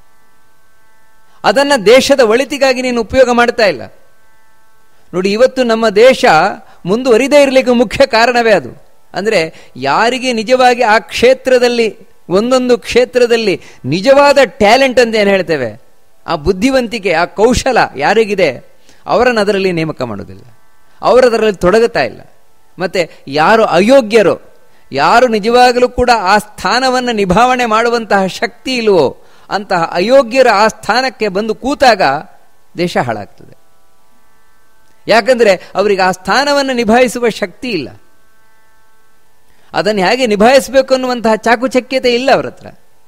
[SPEAKER 1] ಅದನ್ನ ದೇಶದ ಒಳಿತಿಗಾಗಿ ನೀನು ಉಪಯೋಗ ಮಾಡ್ತಾ ಇಲ್ಲ ನೋಡಿ ಇವತ್ತು ನಮ್ಮ ದೇಶ ಮುಂದುವರಿದೇ ಇರಲಿಕ್ಕೆ ಮುಖ್ಯ ಕಾರಣವೇ ಅದು ಅಂದ್ರೆ ಯಾರಿಗೆ ನಿಜವಾಗಿ ಆ ಕ್ಷೇತ್ರದಲ್ಲಿ ಒಂದೊಂದು ಕ್ಷೇತ್ರದಲ್ಲಿ ನಿಜವಾದ ಟ್ಯಾಲೆಂಟ್ ಅಂತ ಏನು ಹೇಳ್ತೇವೆ ಆ ಬುದ್ಧಿವಂತಿಕೆ ಆ ಕೌಶಲ ಯಾರಿಗಿದೆ ಅವರನ್ನು ಅದರಲ್ಲಿ ನೇಮಕ ಮಾಡೋದಿಲ್ಲ ಅವರದರಲ್ಲಿ ತೊಡಗುತ್ತಾ ಇಲ್ಲ ಮತ್ತೆ ಯಾರು ಅಯೋಗ್ಯರೋ ಯಾರು ನಿಜವಾಗಲೂ ಕೂಡ ಆ ಸ್ಥಾನವನ್ನು ನಿಭಾವಣೆ ಮಾಡುವಂತಹ ಶಕ್ತಿ ಇಲ್ವೋ ಅಂತಹ ಅಯೋಗ್ಯರ ಆ ಸ್ಥಾನಕ್ಕೆ ಬಂದು ಕೂತಾಗ ದೇಶ ಹಾಳಾಗ್ತದೆ ಯಾಕಂದ್ರೆ ಅವರಿಗೆ ಆ ಸ್ಥಾನವನ್ನು ನಿಭಾಯಿಸುವ ಶಕ್ತಿ ಇಲ್ಲ ಅದನ್ನು ಹೇಗೆ ನಿಭಾಯಿಸಬೇಕು ಅನ್ನುವಂತಹ ಚಾಕುಚಕ್ಯತೆ ಇಲ್ಲ ಅವರ ಹತ್ರ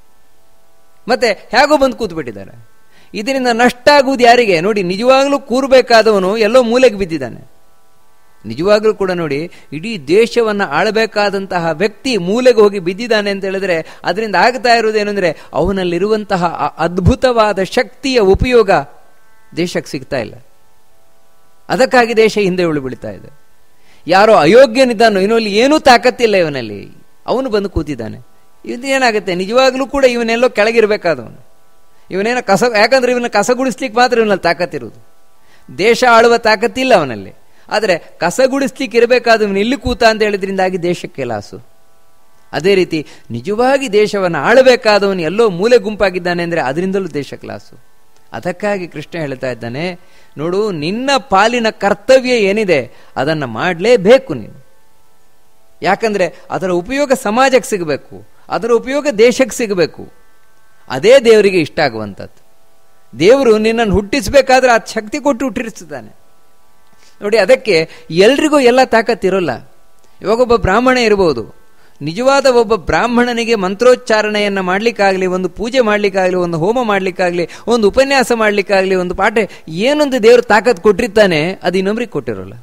[SPEAKER 1] ಮತ್ತೆ ಹೇಗೋ ಬಂದು ಕೂತ್ಬಿಟ್ಟಿದ್ದಾರೆ ಇದರಿಂದ ನಷ್ಟ ಆಗುವುದು ಯಾರಿಗೆ ನೋಡಿ ನಿಜವಾಗ್ಲೂ ಕೂರಬೇಕಾದವನು ಎಲ್ಲೋ ಮೂಲೆಗೆ ಬಿದ್ದಿದ್ದಾನೆ ನಿಜವಾಗ್ಲೂ ಕೂಡ ನೋಡಿ ಇಡೀ ದೇಶವನ್ನು ಆಳಬೇಕಾದಂತಹ ವ್ಯಕ್ತಿ ಮೂಲೆಗೆ ಹೋಗಿ ಬಿದ್ದಿದ್ದಾನೆ ಅಂತ ಹೇಳಿದ್ರೆ ಅದರಿಂದ ಆಗ್ತಾ ಇರುವುದೇನೆಂದ್ರೆ ಅವನಲ್ಲಿರುವಂತಹ ಅದ್ಭುತವಾದ ಶಕ್ತಿಯ ಉಪಯೋಗ ದೇಶಕ್ಕೆ ಸಿಗ್ತಾ ಇಲ್ಲ ಅದಕ್ಕಾಗಿ ದೇಶ ಹಿಂದೆ ಉಳಿಬಿಡ್ತಾ ಇದೆ ಯಾರೋ ಅಯೋಗ್ಯನಿದ್ದಾನೋ ಇವನಲ್ಲಿ ಏನೂ ತಾಕತ್ತಿಲ್ಲ ಇವನಲ್ಲಿ ಅವನು ಬಂದು ಕೂತಿದ್ದಾನೆ ಇದು ಏನಾಗುತ್ತೆ ನಿಜವಾಗ್ಲೂ ಕೂಡ ಇವನೆಲ್ಲೋ ಕೆಳಗಿರ್ಬೇಕಾದವನು ಇವನೇನೋ ಕಸ ಯಾಕಂದ್ರೆ ಇವನ ಕಸಗುಡಿಸ್ಲಿಕ್ಕೆ ಮಾತ್ರ ಇವನಲ್ಲಿ ತಾಕತ್ತಿರುವುದು ದೇಶ ಆಳುವ ತಾಕತ್ತಿಲ್ಲ ಅವನಲ್ಲಿ ಆದರೆ ಕಸಗುಡಿಸ್ಲಿಕ್ಕೆ ಇರಬೇಕಾದವನು ಇಲ್ಲಿ ಕೂತ ಅಂತ ಹೇಳಿದ್ರಿಂದಾಗಿ ದೇಶಕ್ಕೆ ಲಾಸು ಅದೇ ರೀತಿ ನಿಜವಾಗಿ ದೇಶವನ್ನು ಆಳಬೇಕಾದವನು ಎಲ್ಲೋ ಮೂಲೆ ಗುಂಪಾಗಿದ್ದಾನೆ ಅಂದರೆ ಅದರಿಂದಲೂ ದೇಶಕ್ಕೆ ಲಾಸು ಅದಕ್ಕಾಗಿ ಕೃಷ್ಣ ಹೇಳ್ತಾ ಇದ್ದಾನೆ ನೋಡು ನಿನ್ನ ಪಾಲಿನ ಕರ್ತವ್ಯ ಏನಿದೆ ಅದನ್ನು ಮಾಡಲೇಬೇಕು ನೀನು ಯಾಕಂದ್ರೆ ಅದರ ಉಪಯೋಗ ಸಮಾಜಕ್ಕೆ ಸಿಗಬೇಕು ಅದರ ಉಪಯೋಗ ದೇಶಕ್ಕೆ ಸಿಗಬೇಕು ಅದೇ ದೇವರಿಗೆ ಇಷ್ಟ ಆಗುವಂಥದ್ದು ದೇವರು ನಿನ್ನನ್ನು ಹುಟ್ಟಿಸಬೇಕಾದ್ರೆ ಆ ಶಕ್ತಿ ಕೊಟ್ಟು ಹುಟ್ಟಿರಿಸ್ತಾನೆ ನೋಡಿ ಅದಕ್ಕೆ ಎಲ್ರಿಗೂ ಎಲ್ಲ ತಾಕತ್ತಿರೋಲ್ಲ ಇವಾಗ ಒಬ್ಬ ಬ್ರಾಹ್ಮಣ ಇರಬಹುದು ನಿಜವಾದ ಒಬ್ಬ ಬ್ರಾಹ್ಮಣನಿಗೆ ಮಂತ್ರೋಚ್ಚಾರಣೆಯನ್ನು ಮಾಡಲಿಕ್ಕಾಗಲಿ ಒಂದು ಪೂಜೆ ಮಾಡಲಿಕ್ಕಾಗಲಿ ಒಂದು ಹೋಮ ಮಾಡಲಿಕ್ಕಾಗಲಿ ಒಂದು ಉಪನ್ಯಾಸ ಮಾಡಲಿಕ್ಕಾಗಲಿ ಒಂದು ಪಾಠ ಏನೊಂದು ದೇವರು ತಾಕತ್ ಕೊಟ್ಟಿರ್ತಾನೆ ಅದು ಇನ್ನೊಬ್ರಿಗೆ ಕೊಟ್ಟಿರೋಲ್ಲ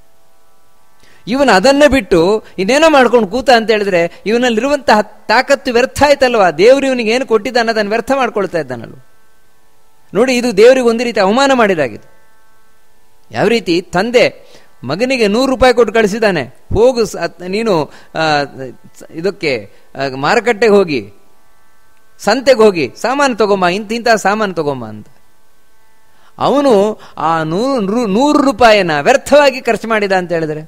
[SPEAKER 1] ಇವನು ಅದನ್ನೇ ಬಿಟ್ಟು ಇನ್ನೇನೋ ಮಾಡ್ಕೊಂಡು ಕೂತ ಅಂತ ಹೇಳಿದ್ರೆ ಇವನಲ್ಲಿರುವಂತಹ ತಾಕತ್ತು ವ್ಯರ್ಥ ಆಯ್ತಲ್ವಾ ದೇವರು ಇವನಿಗೆ ಏನು ಕೊಟ್ಟಿದ್ದಾನೆ ಅದನ್ನು ವ್ಯರ್ಥ ಮಾಡ್ಕೊಳ್ತಾ ಇದ್ದಾನಲ್ವ ನೋಡಿ ಇದು ದೇವರಿಗೆ ಒಂದು ರೀತಿ ಅವಮಾನ ಮಾಡಿದಾಗಿದೆ ಯಾವ ರೀತಿ ತಂದೆ ಮಗನಿಗೆ ನೂರು ರೂಪಾಯಿ ಕೊಟ್ಟು ಕಳಿಸಿದ್ದಾನೆ ಹೋಗು ನೀನು ಇದಕ್ಕೆ ಮಾರುಕಟ್ಟೆಗೆ ಹೋಗಿ ಸಂತೆಗೆ ಹೋಗಿ ಸಾಮಾನು ತಗೊಂಬ ಇಂಥ ಇಂಥ ಸಾಮಾನು ತಗೊಂಬ ಅಂತ ಅವನು ಆ ನೂರು ನೂರು ರೂಪಾಯಿನ ವ್ಯರ್ಥವಾಗಿ ಖರ್ಚು ಮಾಡಿದ ಅಂತ ಹೇಳಿದ್ರೆ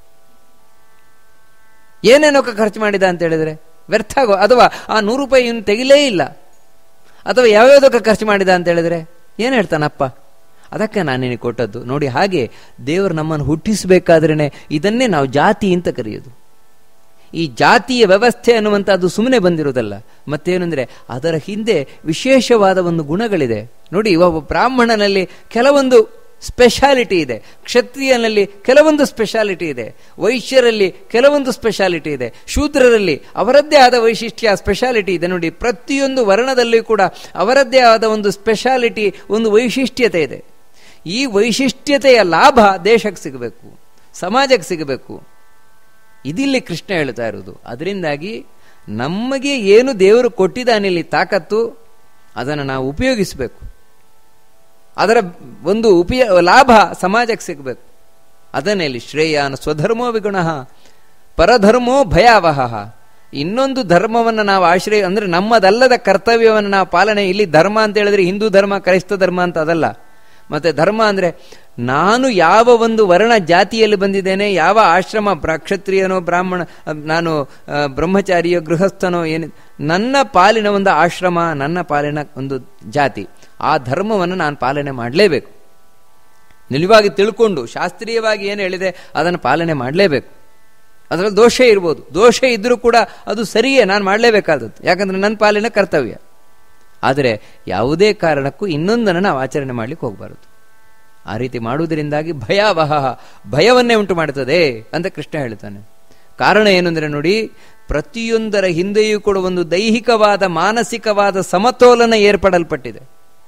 [SPEAKER 1] ಏನೇನೋಕ ಖರ್ಚು ಮಾಡಿದ ಅಂತ ಹೇಳಿದ್ರೆ ವ್ಯರ್ಥ ಆಗೋ ಅಥವಾ ಆ ನೂರು ರೂಪಾಯಿ ಇವನು ತೆಗಿಲೇ ಇಲ್ಲ ಅಥವಾ ಯಾವ್ಯಾವ್ದಕ್ಕೆ ಖರ್ಚು ಮಾಡಿದ ಅಂತ ಹೇಳಿದ್ರೆ ಏನು ಹೇಳ್ತಾನಪ್ಪ ಅದಕ್ಕೆ ನಾನು ನಿನಗೆ ಕೊಟ್ಟದ್ದು ನೋಡಿ ಹಾಗೆ ದೇವರು ನಮ್ಮನ್ನು ಹುಟ್ಟಿಸಬೇಕಾದ್ರೇ ಇದನ್ನೇ ನಾವು ಜಾತಿ ಅಂತ ಕರೆಯೋದು ಈ ಜಾತಿಯ ವ್ಯವಸ್ಥೆ ಅನ್ನುವಂಥದ್ದು ಸುಮ್ಮನೆ ಬಂದಿರೋದಲ್ಲ ಮತ್ತೇನೆಂದರೆ ಅದರ ಹಿಂದೆ ವಿಶೇಷವಾದ ಒಂದು ಗುಣಗಳಿದೆ ನೋಡಿ ಒಬ್ಬ ಬ್ರಾಹ್ಮಣನಲ್ಲಿ ಕೆಲವೊಂದು ಸ್ಪೆಷಾಲಿಟಿ ಇದೆ ಕ್ಷತ್ರಿಯನಲ್ಲಿ ಕೆಲವೊಂದು ಸ್ಪೆಷಾಲಿಟಿ ಇದೆ ವೈಶ್ಯರಲ್ಲಿ ಕೆಲವೊಂದು ಸ್ಪೆಷಾಲಿಟಿ ಇದೆ ಶೂದ್ರರಲ್ಲಿ ಅವರದ್ದೇ ಆದ ವೈಶಿಷ್ಟ್ಯ ಸ್ಪೆಷಾಲಿಟಿ ಇದೆ ನೋಡಿ ಪ್ರತಿಯೊಂದು ವರ್ಣದಲ್ಲಿಯೂ ಕೂಡ ಅವರದ್ದೇ ಆದ ಒಂದು ಸ್ಪೆಷಾಲಿಟಿ ಒಂದು ವೈಶಿಷ್ಟ್ಯತೆ ಇದೆ ಈ ವೈಶಿಷ್ಟ್ಯತೆಯ ಲಾಭ ದೇಶಕ್ಕೆ ಸಿಗಬೇಕು ಸಮಾಜಕ್ಕೆ ಸಿಗಬೇಕು ಇದಿಲ್ಲಿ ಕೃಷ್ಣ ಹೇಳ್ತಾ ಇರೋದು ಅದರಿಂದಾಗಿ ನಮಗೆ ಏನು ದೇವರು ಕೊಟ್ಟಿದ್ದಾನಿಲ್ಲಿ ತಾಕತ್ತು ಅದನ್ನು ನಾವು ಉಪಯೋಗಿಸಬೇಕು ಅದರ ಒಂದು ಉಪಯ ಲಾಭ ಸಮಾಜಕ್ಕೆ ಸಿಗಬೇಕು ಅದನ್ನೇ ಇಲ್ಲಿ ಶ್ರೇಯಾನ ಸ್ವಧರ್ಮೋ ವಿಗುಣ ಪರಧರ್ಮೋ ಭಯಾವಹ ಇನ್ನೊಂದು ಧರ್ಮವನ್ನು ನಾವು ಆಶ್ರಯ ಅಂದ್ರೆ ನಮ್ಮದಲ್ಲದ ಕರ್ತವ್ಯವನ್ನು ನಾವು ಪಾಲನೆ ಇಲ್ಲಿ ಧರ್ಮ ಅಂತ ಹೇಳಿದ್ರೆ ಹಿಂದೂ ಧರ್ಮ ಕ್ರೈಸ್ತ ಧರ್ಮ ಅಂತ ಅದಲ್ಲ ಮತ್ತೆ ಧರ್ಮ ಅಂದ್ರೆ ನಾನು ಯಾವ ಒಂದು ವರ್ಣ ಜಾತಿಯಲ್ಲಿ ಬಂದಿದ್ದೇನೆ ಯಾವ ಆಶ್ರಮ ಬ್ರ- ಕ್ಷತ್ರಿಯನೋ ಬ್ರಾಹ್ಮಣ ಅಹ್, ನಾನು ಅಹ್, ಬ್ರಹ್ಮಚಾರಿಯೋ ಗೃಹಸ್ಥನೋ ಏನು ನನ್ನ ಪಾಲಿನ ಒಂದು ಆಶ್ರಮ ನನ್ನ ಪಾಲಿನ ಒಂದು ಜಾತಿ ಆ ಧರ್ಮವನ್ನು ನಾನು ಪಾಲನೆ ಮಾಡಲೇಬೇಕು ನಿಲುವಾಗಿ ತಿಳ್ಕೊಂಡು ಶಾಸ್ತ್ರೀಯವಾಗಿ ಏನು ಹೇಳಿದೆ ಅದನ್ನು ಪಾಲನೆ ಮಾಡಲೇಬೇಕು ಅದರಲ್ಲಿ ದೋಷ ಇರ್ಬೋದು ದೋಷ ಇದ್ರೂ ಕೂಡ ಅದು ಸರಿಯೇ ನಾನು ಮಾಡಲೇಬೇಕಾದದ್ದು ಯಾಕಂದ್ರೆ ನನ್ನ ಪಾಲಿನ ಕರ್ತವ್ಯ ಆದರೆ ಯಾವುದೇ ಕಾರಣಕ್ಕೂ ಇನ್ನೊಂದನ್ನು ನಾವು ಆಚರಣೆ ಮಾಡ್ಲಿಕ್ಕೆ ಹೋಗಬಾರದು ಆ ರೀತಿ ಮಾಡುವುದರಿಂದಾಗಿ ಭಯಾವಹ ಭಯವನ್ನೇ ಉಂಟು ಮಾಡುತ್ತದೆ ಅಂತ ಕೃಷ್ಣ ಹೇಳ್ತಾನೆ ಕಾರಣ ಏನು ಅಂದ್ರೆ ನೋಡಿ ಪ್ರತಿಯೊಂದರ ಹಿಂದೆಯೂ ಕೂಡ ಒಂದು ದೈಹಿಕವಾದ ಮಾನಸಿಕವಾದ ಸಮತೋಲನ ಏರ್ಪಡಲ್ಪಟ್ಟಿದೆ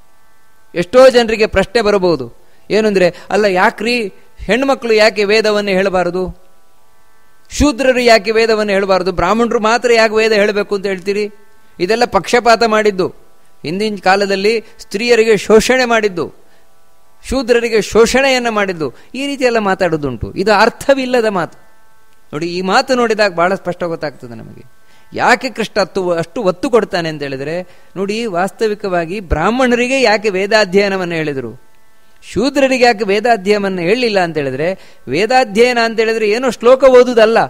[SPEAKER 1] ಎಷ್ಟೋ ಜನರಿಗೆ ಪ್ರಶ್ನೆ ಬರಬಹುದು ಏನಂದ್ರೆ ಅಲ್ಲ ಯಾಕ್ರಿ ಹೆಣ್ಮಕ್ಳು ಯಾಕೆ ವೇದವನ್ನು ಹೇಳಬಾರದು ಶೂದ್ರರು ಯಾಕೆ ವೇದವನ್ನು ಹೇಳಬಾರದು ಬ್ರಾಹ್ಮಣರು ಮಾತ್ರ ಯಾಕೆ ವೇದ ಹೇಳಬೇಕು ಅಂತ ಹೇಳ್ತೀರಿ ಇದೆಲ್ಲ ಪಕ್ಷಪಾತ ಮಾಡಿದ್ದು ಹಿಂದಿನ ಕಾಲದಲ್ಲಿ ಸ್ತ್ರೀಯರಿಗೆ ಶೋಷಣೆ ಮಾಡಿದ್ದು ಶೂದ್ರರಿಗೆ ಶೋಷಣೆಯನ್ನು ಮಾಡಿದ್ದು ಈ ರೀತಿ ಎಲ್ಲ ಮಾತಾಡೋದುಂಟು ಇದು ಅರ್ಥವಿಲ್ಲದ ಮಾತು ನೋಡಿ ಈ ಮಾತು ನೋಡಿದಾಗ ಬಹಳ ಸ್ಪಷ್ಟ ಗೊತ್ತಾಗ್ತದೆ ನಮಗೆ ಯಾಕೆ ಕೃಷ್ಣ ಅತ್ತು ಅಷ್ಟು ಒತ್ತು ಕೊಡ್ತಾನೆ ಅಂತ ಹೇಳಿದ್ರೆ ನೋಡಿ ವಾಸ್ತವಿಕವಾಗಿ ಬ್ರಾಹ್ಮಣರಿಗೆ ಯಾಕೆ ವೇದಾಧ್ಯಯನವನ್ನು ಹೇಳಿದರು ಶೂದ್ರರಿಗೆ ಯಾಕೆ ವೇದಾಧ್ಯಯನವನ್ನು ಹೇಳಲಿಲ್ಲ ಅಂತ ಹೇಳಿದ್ರೆ ವೇದಾಧ್ಯಯನ ಅಂತ ಹೇಳಿದ್ರೆ ಏನೋ ಶ್ಲೋಕ ಓದುವುದಲ್ಲ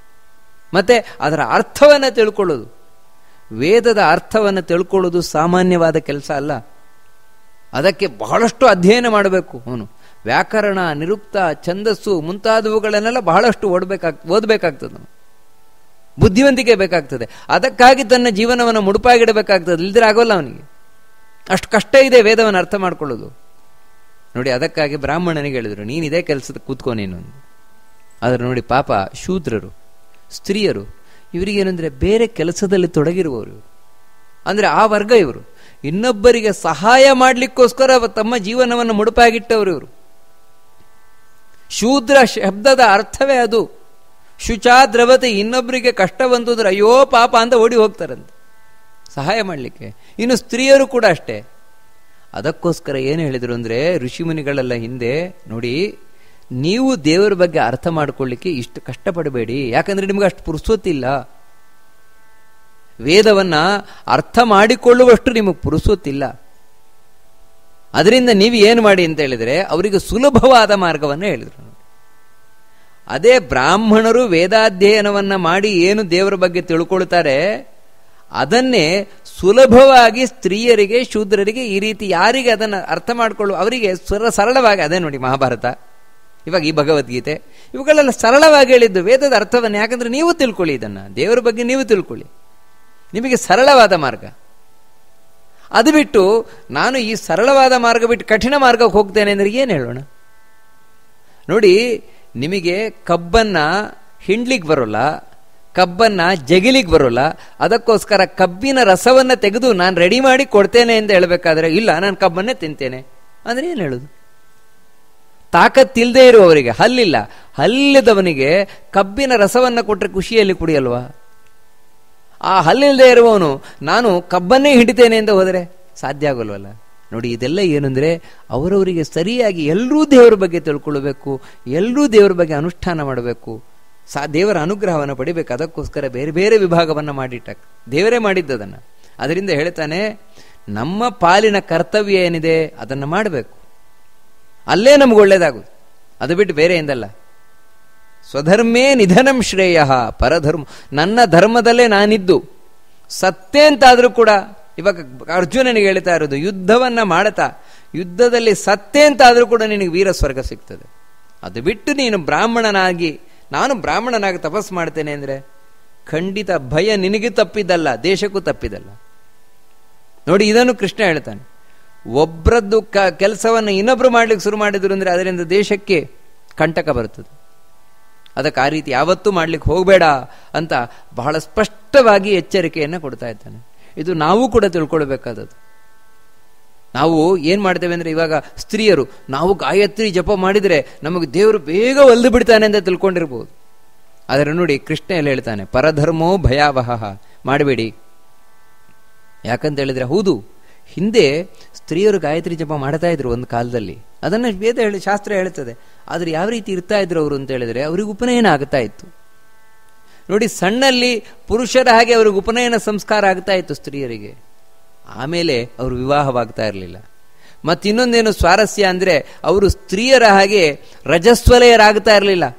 [SPEAKER 1] ಮತ್ತೆ ಅದರ ಅರ್ಥವನ್ನು ತಿಳ್ಕೊಳ್ಳೋದು ವೇದದ ಅರ್ಥವನ್ನು ತಿಳ್ಕೊಳ್ಳೋದು ಸಾಮಾನ್ಯವಾದ ಕೆಲಸ ಅಲ್ಲ ಅದಕ್ಕೆ ಬಹಳಷ್ಟು ಅಧ್ಯಯನ ಮಾಡಬೇಕು ಅವನು ವ್ಯಾಕರಣ ನಿರುಕ್ತ ಛಂದಸ್ಸು ಮುಂತಾದವುಗಳನ್ನೆಲ್ಲ ಬಹಳಷ್ಟು ಓಡಬೇಕಾಗ್ ಓದಬೇಕಾಗ್ತದೆ ನಾವು ಬುದ್ಧಿವಂತಿಕೆ ಬೇಕಾಗ್ತದೆ ಅದಕ್ಕಾಗಿ ತನ್ನ ಜೀವನವನ್ನು ಮುಡುಪಾಗಿಡಬೇಕಾಗ್ತದೆ ಇಲ್ದಿರ ಆಗೋಲ್ಲ ಅವನಿಗೆ ಅಷ್ಟು ಕಷ್ಟ ಇದೆ ವೇದವನ್ನು ಅರ್ಥ ಮಾಡ್ಕೊಳ್ಳೋದು ನೋಡಿ ಅದಕ್ಕಾಗಿ ಬ್ರಾಹ್ಮಣನಿಗೆ ಹೇಳಿದ್ರು ನೀನು ಇದೇ ಕೆಲಸದ ಕೂತ್ಕೋ ನೀನು ಅಂದು. ಆದ್ರೆ ನೋಡಿ ಪಾಪ ಶೂದ್ರರು ಸ್ತ್ರೀಯರು ಇವರಿಗೇನೆಂದ್ರೆ ಬೇರೆ ಕೆಲಸದಲ್ಲಿ ತೊಡಗಿರುವವರು ಇವರು. ಅಂದ್ರೆ ಆ ವರ್ಗ ಇವರು ಇನ್ನೊಬ್ಬರಿಗೆ ಸಹಾಯ ಮಾಡಲಿಕ್ಕೋಸ್ಕರ ತಮ್ಮ ಜೀವನವನ್ನು ಮುಡುಪಾಗಿಟ್ಟವರು ಇವರು ಶೂದ್ರ ಶಬ್ದದ ಅರ್ಥವೇ ಅದು ಶುಚಾ ದ್ರವತೆ ಇನ್ನೊಬ್ಬರಿಗೆ ಕಷ್ಟ ಬಂತು ಅಂದ್ರೆ ಅಯ್ಯೋ ಪಾಪ ಅಂತ ಓಡಿ ಹೋಗ್ತಾರಂತೆ ಸಹಾಯ ಮಾಡಲಿಕ್ಕೆ ಇನ್ನು ಸ್ತ್ರೀಯರು ಕೂಡ ಅಷ್ಟೇ ಅದಕ್ಕೋಸ್ಕರ ಏನು ಹೇಳಿದ್ರು ಅಂದ್ರೆ ಋಷಿಮುನಿಗಳೆಲ್ಲ ಹಿಂದೆ ನೋಡಿ ನೀವು ದೇವರ ಬಗ್ಗೆ ಅರ್ಥ ಮಾಡ್ಕೊಳ್ಳಿಕ್ಕೆ ಇಷ್ಟು ಕಷ್ಟಪಡಬೇಡಿ ಯಾಕಂದ್ರೆ ನಿಮ್ಗೆ ಅಷ್ಟು ಪುರುಸೊತ್ತಿಲ್ಲ ವೇದವನ್ನ ಅರ್ಥ ಮಾಡಿಕೊಳ್ಳುವಷ್ಟು ನಿಮಗೆ ಪುರುಸೊತ್ತಿಲ್ಲ ಅದರಿಂದ ನೀವು ಏನು ಮಾಡಿ ಅಂತ ಹೇಳಿದ್ರೆ ಅವರಿಗೆ ಸುಲಭವಾದ ಮಾರ್ಗವನ್ನು ಹೇಳಿದ್ರು ಅದೇ ಬ್ರಾಹ್ಮಣರು ವೇದಾಧ್ಯಯನವನ್ನ ಮಾಡಿ ಏನು ದೇವರ ಬಗ್ಗೆ ತಿಳ್ಕೊಳ್ತಾರೆ ಅದನ್ನೇ ಸುಲಭವಾಗಿ ಸ್ತ್ರೀಯರಿಗೆ ಶೂದ್ರರಿಗೆ ಈ ರೀತಿ ಯಾರಿಗೆ ಅದನ್ನು ಅರ್ಥ ಮಾಡಿಕೊಳ್ಳುವ ಅವರಿಗೆ ಸುರ ಸರಳವಾಗಿ ಅದೇ ನೋಡಿ ಮಹಾಭಾರತ ಇವಾಗ ಈ ಭಗವದ್ಗೀತೆ ಇವುಗಳೆಲ್ಲ ಸರಳವಾಗಿ ಹೇಳಿದ್ದು ವೇದದ ಅರ್ಥವನ್ನು ಯಾಕಂದ್ರೆ ನೀವು ತಿಳ್ಕೊಳ್ಳಿ ಇದನ್ನ ದೇವರ ಬಗ್ಗೆ ನೀವು ತಿಳ್ಕೊಳ್ಳಿ ನಿಮಗೆ ಸರಳವಾದ ಮಾರ್ಗ ಅದು ಬಿಟ್ಟು ನಾನು ಈ ಸರಳವಾದ ಮಾರ್ಗ ಬಿಟ್ಟು ಕಠಿಣ ಮಾರ್ಗಕ್ಕೆ ಹೋಗ್ತೇನೆ ಅಂದ್ರೆ ಏನು ಹೇಳೋಣ ನೋಡಿ ನಿಮಗೆ ಕಬ್ಬನ್ನ ಹಿಂಡ್ಲಿಕ್ಕೆ ಬರೋಲ್ಲ ಕಬ್ಬನ್ನ ಜಗಿಲಿಕ್ಕೆ ಬರೋಲ್ಲ ಅದಕ್ಕೋಸ್ಕರ ಕಬ್ಬಿನ ರಸವನ್ನ ತೆಗೆದು ನಾನು ರೆಡಿ ಮಾಡಿ ಕೊಡ್ತೇನೆ ಅಂತ ಹೇಳಬೇಕಾದ್ರೆ ಇಲ್ಲ ನಾನು ಕಬ್ಬನ್ನೇ ತಿಂತೇನೆ ಅಂದ್ರೆ ಏನು ಹೇಳುದು ತಾಕತ್ತಿಲ್ಲದೆ ಇರುವವರಿಗೆ ಹಲ್ಲಿಲ್ಲ ಹಲ್ಲಿದವನಿಗೆ ಕಬ್ಬಿನ ರಸವನ್ನ ಕೊಟ್ಟರೆ ಖುಷಿಯಲ್ಲಿ ಕುಡಿಯಲ್ವಾ ಆ ಹಲ್ಲಿಲ್ಲದೆ ಇರುವವನು ನಾನು ಕಬ್ಬನ್ನೇ ಹಿಡಿತೇನೆ ಅಂತ ಹೋದರೆ ಸಾಧ್ಯ ಆಗೋಲ್ವಲ್ಲ ನೋಡಿ ಇದೆಲ್ಲ ಏನಂದ್ರೆ ಅವರವರಿಗೆ ಸರಿಯಾಗಿ ಎಲ್ಲರೂ ದೇವರ ಬಗ್ಗೆ ತಿಳ್ಕೊಳ್ಬೇಕು ಎಲ್ಲರೂ ದೇವರ ಬಗ್ಗೆ ಅನುಷ್ಠಾನ ಮಾಡಬೇಕು ಸಾ ದೇವರ ಅನುಗ್ರಹವನ್ನು ಪಡಿಬೇಕು ಅದಕ್ಕೋಸ್ಕರ ಬೇರೆ ಬೇರೆ ವಿಭಾಗವನ್ನು ಮಾಡಿಟ್ಟ ದೇವರೇ ಮಾಡಿದ್ದದನ್ನು ಅದರಿಂದ ಹೇಳ್ತಾನೆ ನಮ್ಮ ಪಾಲಿನ ಕರ್ತವ್ಯ ಏನಿದೆ ಅದನ್ನು ಮಾಡಬೇಕು ಅಲ್ಲೇ ನಮ್ಗೆ ಒಳ್ಳೇದಾಗುದು ಅದು ಬಿಟ್ಟು ಬೇರೆ ಎಂದಲ್ಲ ಸ್ವಧರ್ಮೇ ನಿಧನಂ ಶ್ರೇಯ ಪರಧರ್ಮ ನನ್ನ ಧರ್ಮದಲ್ಲೇ ನಾನಿದ್ದು ಸತ್ತೇ ಅಂತಾದ್ರೂ ಕೂಡ ಇವಾಗ ಅರ್ಜುನನಿಗೆ ಹೇಳ್ತಾ ಇರೋದು ಯುದ್ಧವನ್ನ ಮಾಡತಾ ಯುದ್ಧದಲ್ಲಿ ಸತ್ತೇ ಅಂತಾದ್ರೂ ಕೂಡ ನಿನಗೆ ವೀರ ಸ್ವರ್ಗ ಸಿಗ್ತದೆ ಅದು ಬಿಟ್ಟು ನೀನು ಬ್ರಾಹ್ಮಣನಾಗಿ ನಾನು ಬ್ರಾಹ್ಮಣನಾಗಿ ತಪಸ್ ಮಾಡ್ತೇನೆ ಅಂದ್ರೆ ಖಂಡಿತ ಭಯ ನಿನಗೆ ತಪ್ಪಿದ್ದಲ್ಲ ದೇಶಕ್ಕೂ ತಪ್ಪಿದಲ್ಲ ನೋಡಿ ಇದನ್ನು ಕೃಷ್ಣ ಹೇಳ್ತಾನೆ ಒಬ್ಬರದ್ದು ಕ ಕೆಲಸವನ್ನು ಇನ್ನೊಬ್ರು ಮಾಡ್ಲಿಕ್ಕೆ ಶುರು ಮಾಡಿದ್ರು ಅಂದ್ರೆ ಅದರಿಂದ ದೇಶಕ್ಕೆ ಕಂಟಕ ಬರುತ್ತದೆ ಅದಕ್ಕೆ ಆ ರೀತಿ ಯಾವತ್ತೂ ಮಾಡ್ಲಿಕ್ಕೆ ಹೋಗಬೇಡ ಅಂತ ಬಹಳ ಸ್ಪಷ್ಟವಾಗಿ ಎಚ್ಚರಿಕೆಯನ್ನು ಕೊಡ್ತಾ ಇದ್ದಾನೆ ಇದು ನಾವು ಕೂಡ ತಿಳ್ಕೊಳ್ಬೇಕಾದದ್ದು ನಾವು ಏನ್ ಮಾಡ್ತೇವೆ ಅಂದ್ರೆ ಇವಾಗ ಸ್ತ್ರೀಯರು ನಾವು ಗಾಯತ್ರಿ ಜಪ ಮಾಡಿದ್ರೆ ನಮಗೆ ದೇವರು ಬೇಗ ಒಲ್ದು ಬಿಡ್ತಾನೆ ಅಂತ ತಿಳ್ಕೊಂಡಿರ್ಬೋದು ಆದರೆ ನೋಡಿ ಕೃಷ್ಣ ಎಲ್ಲ ಹೇಳ್ತಾನೆ ಪರಧರ್ಮೋ ಭಯಾವಹ ಮಾಡಬೇಡಿ ಯಾಕಂತ ಹೇಳಿದ್ರೆ ಹೌದು ಹಿಂದೆ ಸ್ತ್ರೀಯರು ಗಾಯತ್ರಿ ಜಪ ಮಾಡ್ತಾ ಇದ್ರು ಒಂದು ಕಾಲದಲ್ಲಿ ಅದನ್ನ ವೇದ ಹೇಳಿ ಶಾಸ್ತ್ರ ಹೇಳ್ತದೆ ಆದ್ರೆ ಯಾವ ರೀತಿ ಇರ್ತಾ ಇದ್ರು ಅವರು ಅಂತ ಹೇಳಿದ್ರೆ ಅವ್ರಿಗೆ ಉಪನಯನ ಆಗ್ತಾ ಇತ್ತು ನೋಡಿ ಸಣ್ಣಲ್ಲಿ ಪುರುಷರ ಹಾಗೆ ಅವ್ರಿಗೆ ಉಪನಯನ ಸಂಸ್ಕಾರ ಆಗ್ತಾ ಇತ್ತು ಸ್ತ್ರೀಯರಿಗೆ ಆಮೇಲೆ ಅವರು ವಿವಾಹವಾಗ್ತಾ ಇರಲಿಲ್ಲ ಮತ್ತಿನ್ನೊಂದೇನು ಸ್ವಾರಸ್ಯ ಅಂದ್ರೆ ಅವರು ಸ್ತ್ರೀಯರ ಹಾಗೆ ರಜಸ್ವಲಯರಾಗ್ತಾ ಇರಲಿಲ್ಲ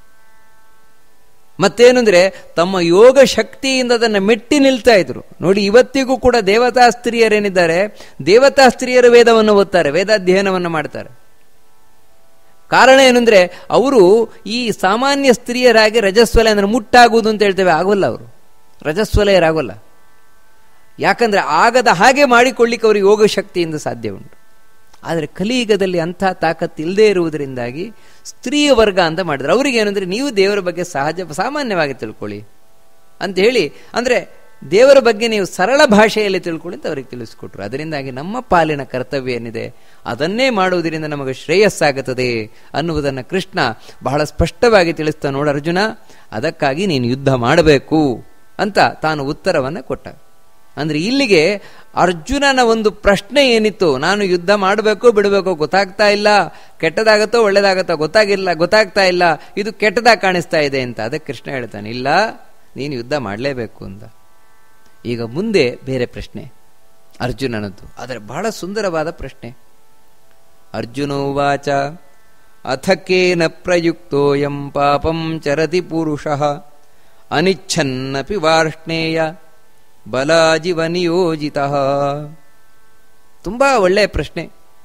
[SPEAKER 1] ಮತ್ತೇನಂದ್ರೆ ತಮ್ಮ ಯೋಗ ಶಕ್ತಿಯಿಂದ ಅದನ್ನು ಮೆಟ್ಟಿ ನಿಲ್ತಾ ಇದ್ರು ನೋಡಿ ಇವತ್ತಿಗೂ ಕೂಡ ದೇವತಾ ಸ್ತ್ರೀಯರೇನಿದ್ದಾರೆ ದೇವತಾ ಸ್ತ್ರೀಯರು ವೇದವನ್ನು ಓದ್ತಾರೆ ವೇದಾಧ್ಯಯನವನ್ನು ಮಾಡ್ತಾರೆ ಕಾರಣ ಏನಂದ್ರೆ ಅವರು ಈ ಸಾಮಾನ್ಯ ಸ್ತ್ರೀಯರಾಗಿ ರಜಸ್ವಲಯ ಅಂದ್ರೆ ಮುಟ್ಟಾಗುವುದು ಅಂತ ಹೇಳ್ತೇವೆ ಆಗೋಲ್ಲ ಅವರು ರಜಸ್ವಲಯರಾಗೋಲ್ಲ ಯಾಕಂದ್ರೆ ಆಗದ ಹಾಗೆ ಮಾಡಿಕೊಳ್ಳಿಕ್ಕೆ ಅವರಿಗೆ ಯೋಗ ಶಕ್ತಿಯಿಂದ ಸಾಧ್ಯ ಉಂಟು ಆದರೆ ಕಲಿಯುಗದಲ್ಲಿ ಅಂಥ ತಾಕತ್ತು ಇಲ್ಲದೆ ಇರುವುದರಿಂದಾಗಿ ಸ್ತ್ರೀಯ ವರ್ಗ ಅಂತ ಮಾಡಿದ್ರು ಅವ್ರಿಗೆ ಏನಂದ್ರೆ ನೀವು ದೇವರ ಬಗ್ಗೆ ಸಹಜ ಸಾಮಾನ್ಯವಾಗಿ ತಿಳ್ಕೊಳ್ಳಿ ಅಂತ ಹೇಳಿ ಅಂದ್ರೆ ದೇವರ ಬಗ್ಗೆ ನೀವು ಸರಳ ಭಾಷೆಯಲ್ಲಿ ತಿಳ್ಕೊಳ್ಳಿ ಅಂತ ಅವರಿಗೆ ತಿಳಿಸ್ಕೊಟ್ರು ಅದರಿಂದಾಗಿ ನಮ್ಮ ಪಾಲಿನ ಕರ್ತವ್ಯ ಏನಿದೆ ಅದನ್ನೇ ಮಾಡುವುದರಿಂದ ನಮಗೆ ಶ್ರೇಯಸ್ಸಾಗುತ್ತದೆ ಅನ್ನುವುದನ್ನು ಕೃಷ್ಣ ಬಹಳ ಸ್ಪಷ್ಟವಾಗಿ ತಿಳಿಸ್ತಾ ನೋಡು ಅರ್ಜುನ ಅದಕ್ಕಾಗಿ ನೀನು ಯುದ್ಧ ಮಾಡಬೇಕು ಅಂತ ತಾನು ಉತ್ತರವನ್ನು ಕೊಟ್ಟ ಅಂದ್ರೆ ಇಲ್ಲಿಗೆ ಅರ್ಜುನನ ಒಂದು ಪ್ರಶ್ನೆ ಏನಿತ್ತು ನಾನು ಯುದ್ಧ ಮಾಡಬೇಕು ಬಿಡಬೇಕು ಗೊತ್ತಾಗ್ತಾ ಇಲ್ಲ ಕೆಟ್ಟದಾಗತ್ತೋ ಒಳ್ಳೇದಾಗತ್ತೋ ಗೊತ್ತಾಗಿಲ್ಲ ಗೊತ್ತಾಗ್ತಾ ಇಲ್ಲ ಇದು ಕೆಟ್ಟದಾಗಿ ಕಾಣಿಸ್ತಾ ಇದೆ ಅಂತ ಅದಕ್ಕೆ ಕೃಷ್ಣ ಹೇಳ್ತಾನೆ ಇಲ್ಲ ನೀನು ಯುದ್ಧ ಮಾಡಲೇಬೇಕು ಅಂತ ಈಗ ಮುಂದೆ ಬೇರೆ ಪ್ರಶ್ನೆ ಅರ್ಜುನನದ್ದು ಆದರೆ ಬಹಳ ಸುಂದರವಾದ ಪ್ರಶ್ನೆ ಅರ್ಜುನೋವಾಚ ಅಥಕೇನ ಪ್ರಯುಕ್ತೋಯಂ ಪಾಪಂ ಚರತಿ ಪುರುಷಃ ಅನಿಚ್ಛನ್ನಪಿ ವಾರ್ಷ್ಣೇಯ ಬಲಾಜಿವ ನಿಯೋಜಿತ ತುಂಬಾ ಒಳ್ಳೆಯ ಪ್ರಶ್ನೆ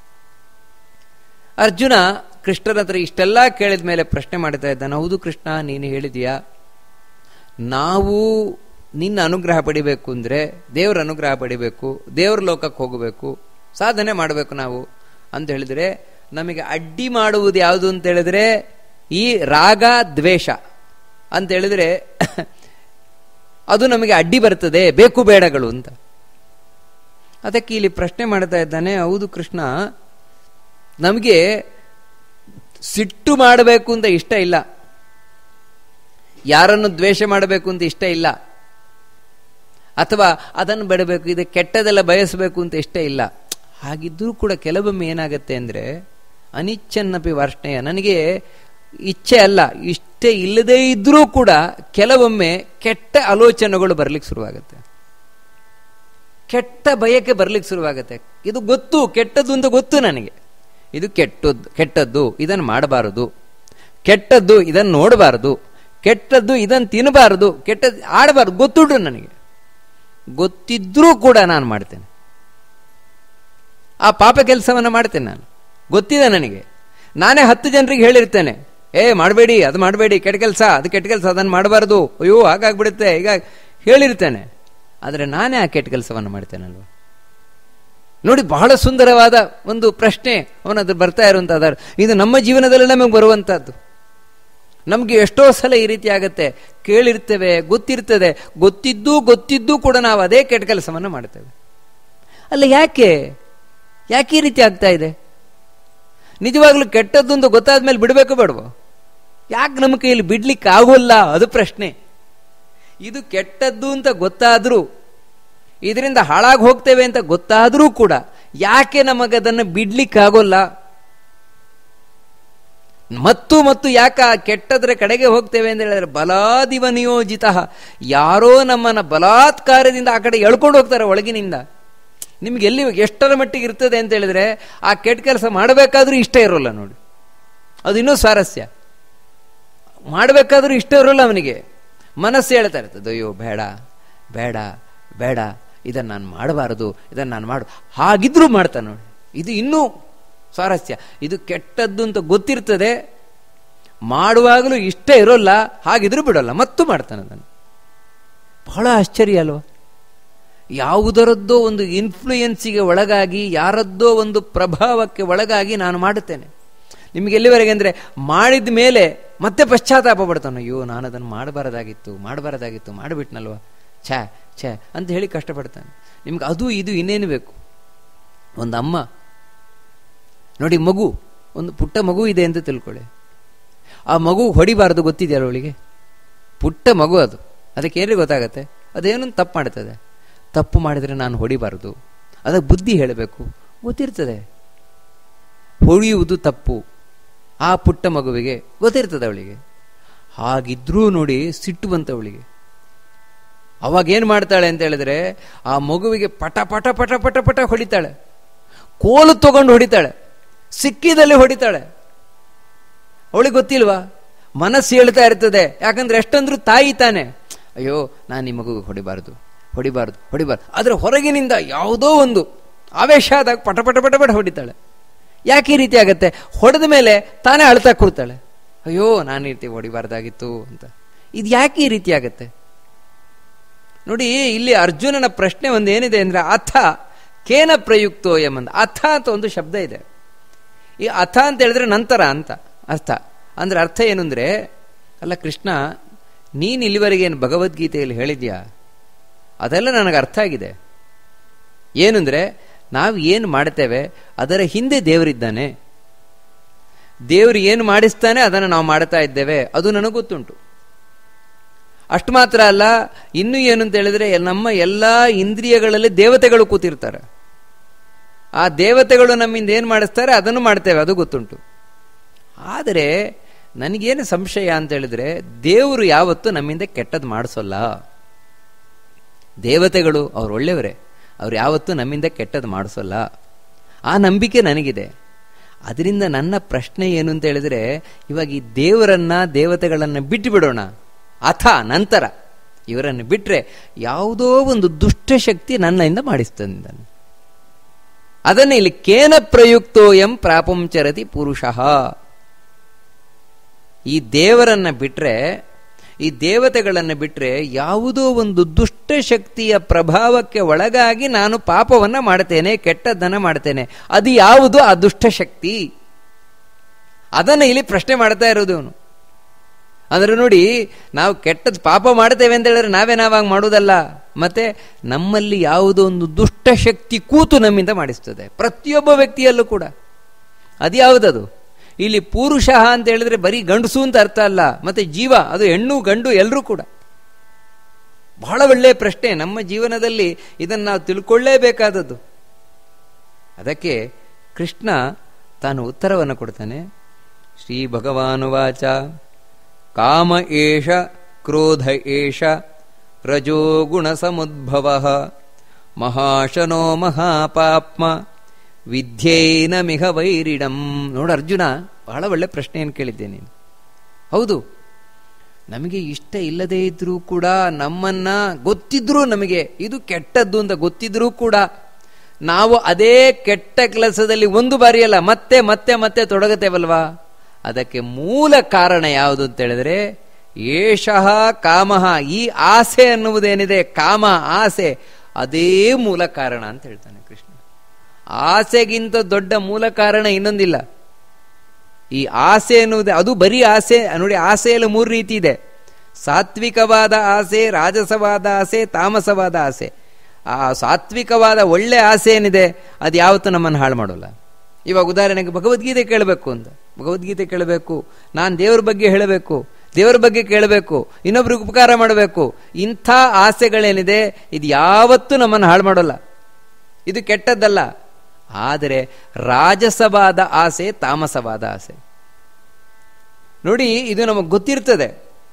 [SPEAKER 1] ಅರ್ಜುನ ಕೃಷ್ಣನ ಹತ್ರ ಇಷ್ಟೆಲ್ಲ ಕೇಳಿದ ಮೇಲೆ ಪ್ರಶ್ನೆ ಮಾಡ್ತಾ ಇದ್ದಾನೆ ಹೌದು ಕೃಷ್ಣ ನೀನು ಹೇಳಿದೀಯಾ ನಾವು ನಿನ್ನ ಅನುಗ್ರಹ ಪಡಿಬೇಕು ಅಂದ್ರೆ ದೇವರ ಅನುಗ್ರಹ ಪಡಿಬೇಕು ದೇವರ ಲೋಕಕ್ಕೆ ಹೋಗಬೇಕು ಸಾಧನೆ ಮಾಡಬೇಕು ನಾವು ಅಂತ ಹೇಳಿದ್ರೆ ನಮಗೆ ಅಡ್ಡಿ ಮಾಡುವುದು ಯಾವುದು ಅಂತ ಹೇಳಿದ್ರೆ ಈ ರಾಗ ದ್ವೇಷ ಅಂತ ಹೇಳಿದ್ರೆ ಅದು ನಮಗೆ ಅಡ್ಡಿ ಬರ್ತದೆ ಬೇಕು ಬೇಡಗಳು ಅಂತ ಅದಕ್ಕೆ ಇಲ್ಲಿ ಪ್ರಶ್ನೆ ಮಾಡ್ತಾ ಇದ್ದಾನೆ ಹೌದು ಕೃಷ್ಣ ನಮಗೆ ಸಿಟ್ಟು ಮಾಡಬೇಕು ಅಂತ ಇಷ್ಟ ಇಲ್ಲ ಯಾರನ್ನು ದ್ವೇಷ ಮಾಡಬೇಕು ಅಂತ ಇಷ್ಟ ಇಲ್ಲ ಅಥವಾ ಅದನ್ನು ಬಿಡಬೇಕು ಇದು ಕೆಟ್ಟದೆಲ್ಲ ಬಯಸಬೇಕು ಅಂತ ಇಷ್ಟ ಇಲ್ಲ ಹಾಗಿದ್ರೂ ಕೂಡ ಕೆಲವೊಮ್ಮೆ ಏನಾಗತ್ತೆ ಅಂದ್ರೆ ಅನಿಚ್ಛನ್ನಪಿ ವಾರ್ಷ್ಣೆಯ ನನಗೆ ಇಚ್ಛೆ ಅಲ್ಲ ಇಷ್ಟೇ ಇಲ್ಲದೇ ಇದ್ರೂ ಕೂಡ ಕೆಲವೊಮ್ಮೆ ಕೆಟ್ಟ ಆಲೋಚನೆಗಳು ಬರ್ಲಿಕ್ಕೆ ಶುರುವಾಗುತ್ತೆ ಕೆಟ್ಟ ಬಯಕೆ ಬರ್ಲಿಕ್ಕೆ ಶುರುವಾಗುತ್ತೆ ಇದು ಗೊತ್ತು ಕೆಟ್ಟದ್ದು ಅಂತ ಗೊತ್ತು ನನಗೆ ಇದು ಕೆಟ್ಟದ್ದು ಕೆಟ್ಟದ್ದು ಇದನ್ನು ಮಾಡಬಾರದು ಕೆಟ್ಟದ್ದು ಇದನ್ನು ನೋಡಬಾರದು ಕೆಟ್ಟದ್ದು ಇದನ್ನು ತಿನ್ನಬಾರದು ಕೆಟ್ಟದ್ದು ಆಡಬಾರ್ದು ಗೊತ್ತುಂಟು ನನಗೆ ಗೊತ್ತಿದ್ರೂ ಕೂಡ ನಾನು ಮಾಡ್ತೇನೆ ಆ ಪಾಪ ಕೆಲಸವನ್ನು ಮಾಡ್ತೇನೆ ನಾನು ಗೊತ್ತಿದೆ ನನಗೆ ನಾನೇ ಹತ್ತು ಜನರಿಗೆ ಹೇಳಿರ್ತೇನೆ ಏ ಮಾಡಬೇಡಿ ಅದು ಮಾಡಬೇಡಿ ಕೆಟ್ಟ ಕೆಲಸ ಅದು ಕೆಟ್ಟ ಕೆಲಸ ಅದನ್ನು ಮಾಡಬಾರ್ದು ಅಯ್ಯೋ ಹಾಗಾಗ್ಬಿಡುತ್ತೆ ಈಗ ಹೇಳಿರ್ತೇನೆ ಆದರೆ ನಾನೇ ಆ ಕೆಟ್ಟ ಕೆಲಸವನ್ನು ಮಾಡ್ತೇನಲ್ವ ನೋಡಿ ಬಹಳ ಸುಂದರವಾದ ಒಂದು ಪ್ರಶ್ನೆ ಅವನದು ಬರ್ತಾ ಇರುವಂತಹದ್ದು ಇದು ನಮ್ಮ ಜೀವನದಲ್ಲಿ ನಮಗೆ ಬರುವಂತಹದ್ದು ನಮಗೆ ಎಷ್ಟೋ ಸಲ ಈ ರೀತಿ ಆಗತ್ತೆ ಕೇಳಿರ್ತೇವೆ ಗೊತ್ತಿರ್ತದೆ ಗೊತ್ತಿದ್ದೂ ಗೊತ್ತಿದ್ದೂ ಕೂಡ ನಾವು ಅದೇ ಕೆಟ್ಟ ಕೆಲಸವನ್ನು ಮಾಡ್ತೇವೆ ಅಲ್ಲ ಯಾಕೆ ಯಾಕೆ ಈ ರೀತಿ ಆಗ್ತಾ ಇದೆ ನಿಜವಾಗ್ಲೂ ಕೆಟ್ಟದ್ದು ಅಂತ ಗೊತ್ತಾದ ಮೇಲೆ ಬಿಡಬೇಕು ಬೇಡವೋ ಯಾಕೆ ನಮ್ಮ ಕೈಯಲ್ಲಿ ಬಿಡ್ಲಿಕ್ಕೆ ಆಗೋಲ್ಲ ಅದು ಪ್ರಶ್ನೆ ಇದು ಕೆಟ್ಟದ್ದು ಅಂತ ಗೊತ್ತಾದ್ರೂ ಇದರಿಂದ ಹಾಳಾಗಿ ಹೋಗ್ತೇವೆ ಅಂತ ಗೊತ್ತಾದ್ರೂ ಕೂಡ ಯಾಕೆ ನಮಗದನ್ನು ಬಿಡ್ಲಿಕ್ಕೆ ಆಗೋಲ್ಲ ಮತ್ತು ಮತ್ತು ಯಾಕ ಕೆಟ್ಟದ್ರ ಕಡೆಗೆ ಹೋಗ್ತೇವೆ ಅಂತ ಹೇಳಿದ್ರೆ ಬಲಾದಿವ ನಿಯೋಜಿತ ಯಾರೋ ನಮ್ಮನ್ನ ಬಲಾತ್ಕಾರದಿಂದ ಆ ಕಡೆ ಎಳ್ಕೊಂಡು ಹೋಗ್ತಾರೆ ಒಳಗಿನಿಂದ ನಿಮ್ಗೆ ಎಲ್ಲಿ ಎಷ್ಟರ ಮಟ್ಟಿಗೆ ಇರ್ತದೆ ಅಂತ ಹೇಳಿದ್ರೆ ಆ ಕೆಟ್ಟ ಕೆಲಸ ಮಾಡಬೇಕಾದ್ರೂ ಇಷ್ಟ ಇರೋಲ್ಲ ನೋಡಿ ಅದು ಇನ್ನೂ ಸ್ವಾರಸ್ಯ ಮಾಡಬೇಕಾದ್ರೂ ಇಷ್ಟ ಇರೋಲ್ಲ ಅವನಿಗೆ ಮನಸ್ಸು ಹೇಳ್ತಾ ಇರ್ತದೆ ಅಯ್ಯೋ ಬೇಡ ಬೇಡ ಬೇಡ ಇದನ್ನು ನಾನು ಮಾಡಬಾರದು ಇದನ್ನು ನಾನು ಮಾಡು ಹಾಗಿದ್ರೂ ಮಾಡ್ತಾನೆ ನೋಡಿ ಇದು ಇನ್ನೂ ಸ್ವಾರಸ್ಯ ಇದು ಕೆಟ್ಟದ್ದು ಅಂತ ಗೊತ್ತಿರ್ತದೆ ಮಾಡುವಾಗಲೂ ಇಷ್ಟ ಇರೋಲ್ಲ ಹಾಗಿದ್ರೂ ಬಿಡೋಲ್ಲ ಮತ್ತು ಮಾಡ್ತಾನೆ ಅದನ್ನು ಬಹಳ ಆಶ್ಚರ್ಯ ಅಲ್ವಾ ಯಾವುದರದ್ದೋ ಒಂದು ಇನ್ಫ್ಲೂಯೆನ್ಸಿಗೆ ಒಳಗಾಗಿ ಯಾರದ್ದೋ ಒಂದು ಪ್ರಭಾವಕ್ಕೆ ಒಳಗಾಗಿ ನಾನು ಮಾಡುತ್ತೇನೆ ನಿಮಗೆ ಎಲ್ಲಿವರೆಗೆ ಅಂದರೆ ಮಾಡಿದ ಮೇಲೆ ಮತ್ತೆ ಪಶ್ಚಾತ್ತಾಪ ಪಡ್ತಾನೆ ಅಯ್ಯೋ ನಾನು ಅದನ್ನು ಮಾಡಬಾರದಾಗಿತ್ತು ಮಾಡಬಾರದಾಗಿತ್ತು ಮಾಡಿಬಿಟ್ನಲ್ವ ಛೇ ಛೇ ಅಂತ ಹೇಳಿ ಕಷ್ಟಪಡ್ತಾನೆ ನಿಮ್ಗೆ ಅದು ಇದು ಇನ್ನೇನು ಬೇಕು ಒಂದು ಅಮ್ಮ ನೋಡಿ ಮಗು ಒಂದು ಪುಟ್ಟ ಮಗು ಇದೆ ಅಂತ ತಿಳ್ಕೊಳ್ಳಿ ಆ ಮಗು ಹೊಡಿಬಾರ್ದು ಗೊತ್ತಿದೆಯಲ್ಲ ಅವಳಿಗೆ ಪುಟ್ಟ ಮಗು ಅದು ಅದಕ್ಕೆ ಏನ್ರಿ ಗೊತ್ತಾಗತ್ತೆ ಅದೇನು ತಪ್ಪು ಮಾಡ್ತದೆ ತಪ್ಪು ಮಾಡಿದರೆ ನಾನು ಹೊಡಿಬಾರದು ಅದಕ್ಕೆ ಬುದ್ಧಿ ಹೇಳಬೇಕು ಗೊತ್ತಿರ್ತದೆ ಹೊಡೆಯುವುದು ತಪ್ಪು ಆ ಪುಟ್ಟ ಮಗುವಿಗೆ ಗೊತ್ತಿರ್ತದೆ ಅವಳಿಗೆ ಹಾಗಿದ್ರೂ ನೋಡಿ ಸಿಟ್ಟು ಬಂತ ಅವಳಿಗೆ ಅವಾಗ ಏನು ಮಾಡ್ತಾಳೆ ಅಂತ ಹೇಳಿದ್ರೆ ಆ ಮಗುವಿಗೆ ಪಟ ಪಟ ಪಟ ಪಟ ಪಟ ಹೊಡಿತಾಳೆ ಕೋಲು ತಗೊಂಡು ಹೊಡಿತಾಳೆ ಸಿಕ್ಕಿದಲ್ಲಿ ಹೊಡಿತಾಳೆ ಅವಳಿಗೆ ಗೊತ್ತಿಲ್ವಾ ಮನಸ್ಸು ಹೇಳ್ತಾ ಇರ್ತದೆ ಯಾಕಂದ್ರೆ ಎಷ್ಟಂದ್ರೂ ತಾಯಿ ತಾನೆ ಅಯ್ಯೋ ನಾನು ಈ ಮಗುಗೆ ಹೊಡಿಬಾರ್ದು ಹೊಡಿಬಾರ್ದು ಹೊಡಿಬಾರ್ದು ಆದರೆ ಹೊರಗಿನಿಂದ ಯಾವುದೋ ಒಂದು ಆವೇಶ ಆದಾಗ ಪಟ ಪಟ ಪಟ ಪಟ ಹೊಡಿತಾಳೆ ಯಾಕೆ ಈ ರೀತಿ ಆಗತ್ತೆ ಹೊಡೆದ ಮೇಲೆ ತಾನೇ ಅಳ್ತಾ ಕೂರ್ತಾಳೆ ಅಯ್ಯೋ ನಾನು ಈ ರೀತಿ ಹೊಡಿಬಾರ್ದಾಗಿತ್ತು ಅಂತ ಇದು ಯಾಕೆ ಈ ರೀತಿ ಆಗತ್ತೆ ನೋಡಿ ಇಲ್ಲಿ ಅರ್ಜುನನ ಪ್ರಶ್ನೆ ಒಂದು ಏನಿದೆ ಅಂದ್ರೆ ಅಥ ಕೇನ ಪ್ರಯುಕ್ತೋ ಎಂಬಂದ ಅಥ ಅಂತ ಒಂದು ಶಬ್ದ ಇದೆ ಈ ಅಥ ಅಂತ ಹೇಳಿದ್ರೆ ನಂತರ ಅಂತ ಅರ್ಥ ಅಂದ್ರೆ ಅರ್ಥ ಏನು ಅಂದ್ರೆ ಅಲ್ಲ ಕೃಷ್ಣ ನೀನು ಇಲ್ಲಿವರೆಗೆ ಏನು ಭಗವದ್ಗೀತೆಯಲ್ಲಿ ಹೇಳಿದ್ಯಾ ಅದೆಲ್ಲ ನನಗೆ ಅರ್ಥ ಆಗಿದೆ ಏನಂದ್ರೆ ನಾವು ಏನು ಮಾಡ್ತೇವೆ ಅದರ ಹಿಂದೆ ದೇವರಿದ್ದಾನೆ ದೇವರು ಏನು ಮಾಡಿಸ್ತಾನೆ ಅದನ್ನು ನಾವು ಮಾಡ್ತಾ ಇದ್ದೇವೆ ಅದು ನನಗೆ ಗೊತ್ತುಂಟು ಅಷ್ಟು ಮಾತ್ರ ಅಲ್ಲ ಇನ್ನು ಏನು ಅಂತ ಹೇಳಿದ್ರೆ ನಮ್ಮ ಎಲ್ಲ ಇಂದ್ರಿಯಗಳಲ್ಲಿ ದೇವತೆಗಳು ಕೂತಿರ್ತಾರೆ ಆ ದೇವತೆಗಳು ನಮ್ಮಿಂದ ಏನು ಮಾಡಿಸ್ತಾರೆ ಅದನ್ನು ಮಾಡ್ತೇವೆ ಅದು ಗೊತ್ತುಂಟು ಆದರೆ ನನಗೇನು ಸಂಶಯ ಅಂತ ಹೇಳಿದ್ರೆ ದೇವರು ಯಾವತ್ತೂ ನಮ್ಮಿಂದ ಕೆಟ್ಟದ್ದು ಮಾಡಿಸೋಲ್ಲ ದೇವತೆಗಳು ಅವ್ರು ಒಳ್ಳೆಯವರೇ ಅವ್ರು ಯಾವತ್ತೂ ನಮ್ಮಿಂದ ಕೆಟ್ಟದ್ದು ಮಾಡಿಸೋಲ್ಲ ಆ ನಂಬಿಕೆ ನನಗಿದೆ ಅದರಿಂದ ನನ್ನ ಪ್ರಶ್ನೆ ಏನು ಅಂತ ಹೇಳಿದ್ರೆ ಇವಾಗ ಈ ದೇವರನ್ನ ದೇವತೆಗಳನ್ನ ಬಿಟ್ಟು ಬಿಡೋಣ ಅಥ ನಂತರ ಇವರನ್ನು ಬಿಟ್ರೆ ಯಾವುದೋ ಒಂದು ದುಷ್ಟಶಕ್ತಿ ನನ್ನಿಂದ ಮಾಡಿಸ್ತಂದ ಅದನ್ನ ಇಲ್ಲಿ ಕೇನ ಪ್ರಯುಕ್ತೋ ಎಂ ಪ್ರಾಪಂಚರತಿ ಪುರುಷಃ ಈ ದೇವರನ್ನ ಬಿಟ್ರೆ ಈ ದೇವತೆಗಳನ್ನು ಬಿಟ್ರೆ ಯಾವುದೋ ಒಂದು ದುಷ್ಟ ಶಕ್ತಿಯ ಪ್ರಭಾವಕ್ಕೆ ಒಳಗಾಗಿ ನಾನು ಪಾಪವನ್ನ ಮಾಡ್ತೇನೆ ಕೆಟ್ಟದ್ದನ್ನ ಮಾಡ್ತೇನೆ ಅದು ಯಾವುದು ಆ ದುಷ್ಟ ಶಕ್ತಿ ಅದನ್ನ ಇಲ್ಲಿ ಪ್ರಶ್ನೆ ಮಾಡ್ತಾ ಇರೋದು ಅವನು ಅಂದ್ರೆ ನೋಡಿ ನಾವು ಕೆಟ್ಟದ್ದು ಪಾಪ ಮಾಡ್ತೇವೆ ಅಂತ ಹೇಳಿದ್ರೆ ನಾವೇ ನಾವಾಗ ಮಾಡುವುದಲ್ಲ ಮತ್ತೆ ನಮ್ಮಲ್ಲಿ ಯಾವುದೋ ಒಂದು ದುಷ್ಟ ಶಕ್ತಿ ಕೂತು ನಮ್ಮಿಂದ ಮಾಡಿಸ್ತದೆ ಪ್ರತಿಯೊಬ್ಬ ವ್ಯಕ್ತಿಯಲ್ಲೂ ಕೂಡ ಅದು ಯಾವುದದು ಇಲ್ಲಿ ಪುರುಷ ಅಂತ ಹೇಳಿದ್ರೆ ಬರೀ ಗಂಡಸು ಅಂತ ಅರ್ಥ ಅಲ್ಲ ಮತ್ತೆ ಜೀವ ಅದು ಹೆಣ್ಣು ಗಂಡು ಎಲ್ಲರೂ ಕೂಡ ಬಹಳ ಒಳ್ಳೆಯ ಪ್ರಶ್ನೆ ನಮ್ಮ ಜೀವನದಲ್ಲಿ ಇದನ್ನು ನಾವು ತಿಳ್ಕೊಳ್ಳೇಬೇಕಾದದ್ದು ಅದಕ್ಕೆ ಕೃಷ್ಣ ತಾನು ಉತ್ತರವನ್ನು ಕೊಡ್ತಾನೆ ಶ್ರೀ ಭಗವಾನುವಾಚ ಕಾಮ ಏಷ ಕ್ರೋಧ ಏಷ ರಜೋಗುಣ ಸಮುದ್ಭವ ಮಹಾಶನೋ ಮಹಾಪಾಪ್ಮ ವಿದ್ಯೇನ ಮಿಹ ವೈರಿಡಂ ನೋಡು ಅರ್ಜುನ ಬಹಳ ಒಳ್ಳೆ ಪ್ರಶ್ನೆಯನ್ನು ಕೇಳಿದ್ದೆ ನೀನು ಹೌದು ನಮಗೆ ಇಷ್ಟ ಇಲ್ಲದೇ ಇದ್ರೂ ಕೂಡ ನಮ್ಮನ್ನ ಗೊತ್ತಿದ್ರೂ ನಮಗೆ ಇದು ಕೆಟ್ಟದ್ದು ಅಂತ ಗೊತ್ತಿದ್ರೂ ಕೂಡ ನಾವು ಅದೇ ಕೆಟ್ಟ ಕೆಲಸದಲ್ಲಿ ಒಂದು ಬಾರಿ ಅಲ್ಲ ಮತ್ತೆ ಮತ್ತೆ ಮತ್ತೆ ತೊಡಗುತ್ತೇವಲ್ವಾ ಅದಕ್ಕೆ ಮೂಲ ಕಾರಣ ಯಾವುದು ಅಂತ ಹೇಳಿದ್ರೆ ಏಷಃ ಕಾಮಃ ಈ ಆಸೆ ಅನ್ನುವುದೇನಿದೆ ಕಾಮ ಆಸೆ ಅದೇ ಮೂಲ ಕಾರಣ ಅಂತ ಹೇಳ್ತಾನೆ ಕೃಷ್ಣ ಆಸೆಗಿಂತ ದೊಡ್ಡ ಮೂಲ ಕಾರಣ ಇನ್ನೊಂದಿಲ್ಲ ಈ ಆಸೆ ಎನ್ನುವುದು ಅದು ಬರೀ ಆಸೆ ನೋಡಿ ಆಸೆಯಲ್ಲಿ ಮೂರು ರೀತಿ ಇದೆ ಸಾತ್ವಿಕವಾದ ಆಸೆ ರಾಜಸವಾದ ಆಸೆ ತಾಮಸವಾದ ಆಸೆ ಆ ಸಾತ್ವಿಕವಾದ ಒಳ್ಳೆ ಆಸೆ ಏನಿದೆ ಅದು ಯಾವತ್ತೂ ನಮ್ಮನ್ನು ಹಾಳು ಮಾಡೋಲ್ಲ ಇವಾಗ ಉದಾಹರಣೆಗೆ ಭಗವದ್ಗೀತೆ ಕೇಳಬೇಕು ಅಂತ ಭಗವದ್ಗೀತೆ ಕೇಳಬೇಕು ನಾನು ದೇವ್ರ ಬಗ್ಗೆ ಹೇಳಬೇಕು ದೇವರ ಬಗ್ಗೆ ಕೇಳಬೇಕು ಇನ್ನೊಬ್ರಿಗೆ ಉಪಕಾರ ಮಾಡಬೇಕು ಇಂಥ ಆಸೆಗಳೇನಿದೆ ಇದು ಯಾವತ್ತೂ ನಮ್ಮನ್ನು ಹಾಳು ಮಾಡೋಲ್ಲ ಇದು ಕೆಟ್ಟದ್ದಲ್ಲ ಆದರೆ ರಾಜಸವಾದ ಆಸೆ ತಾಮಸವಾದ ಆಸೆ ನೋಡಿ ಇದು ನಮಗೆ ಗೊತ್ತಿರ್ತದೆ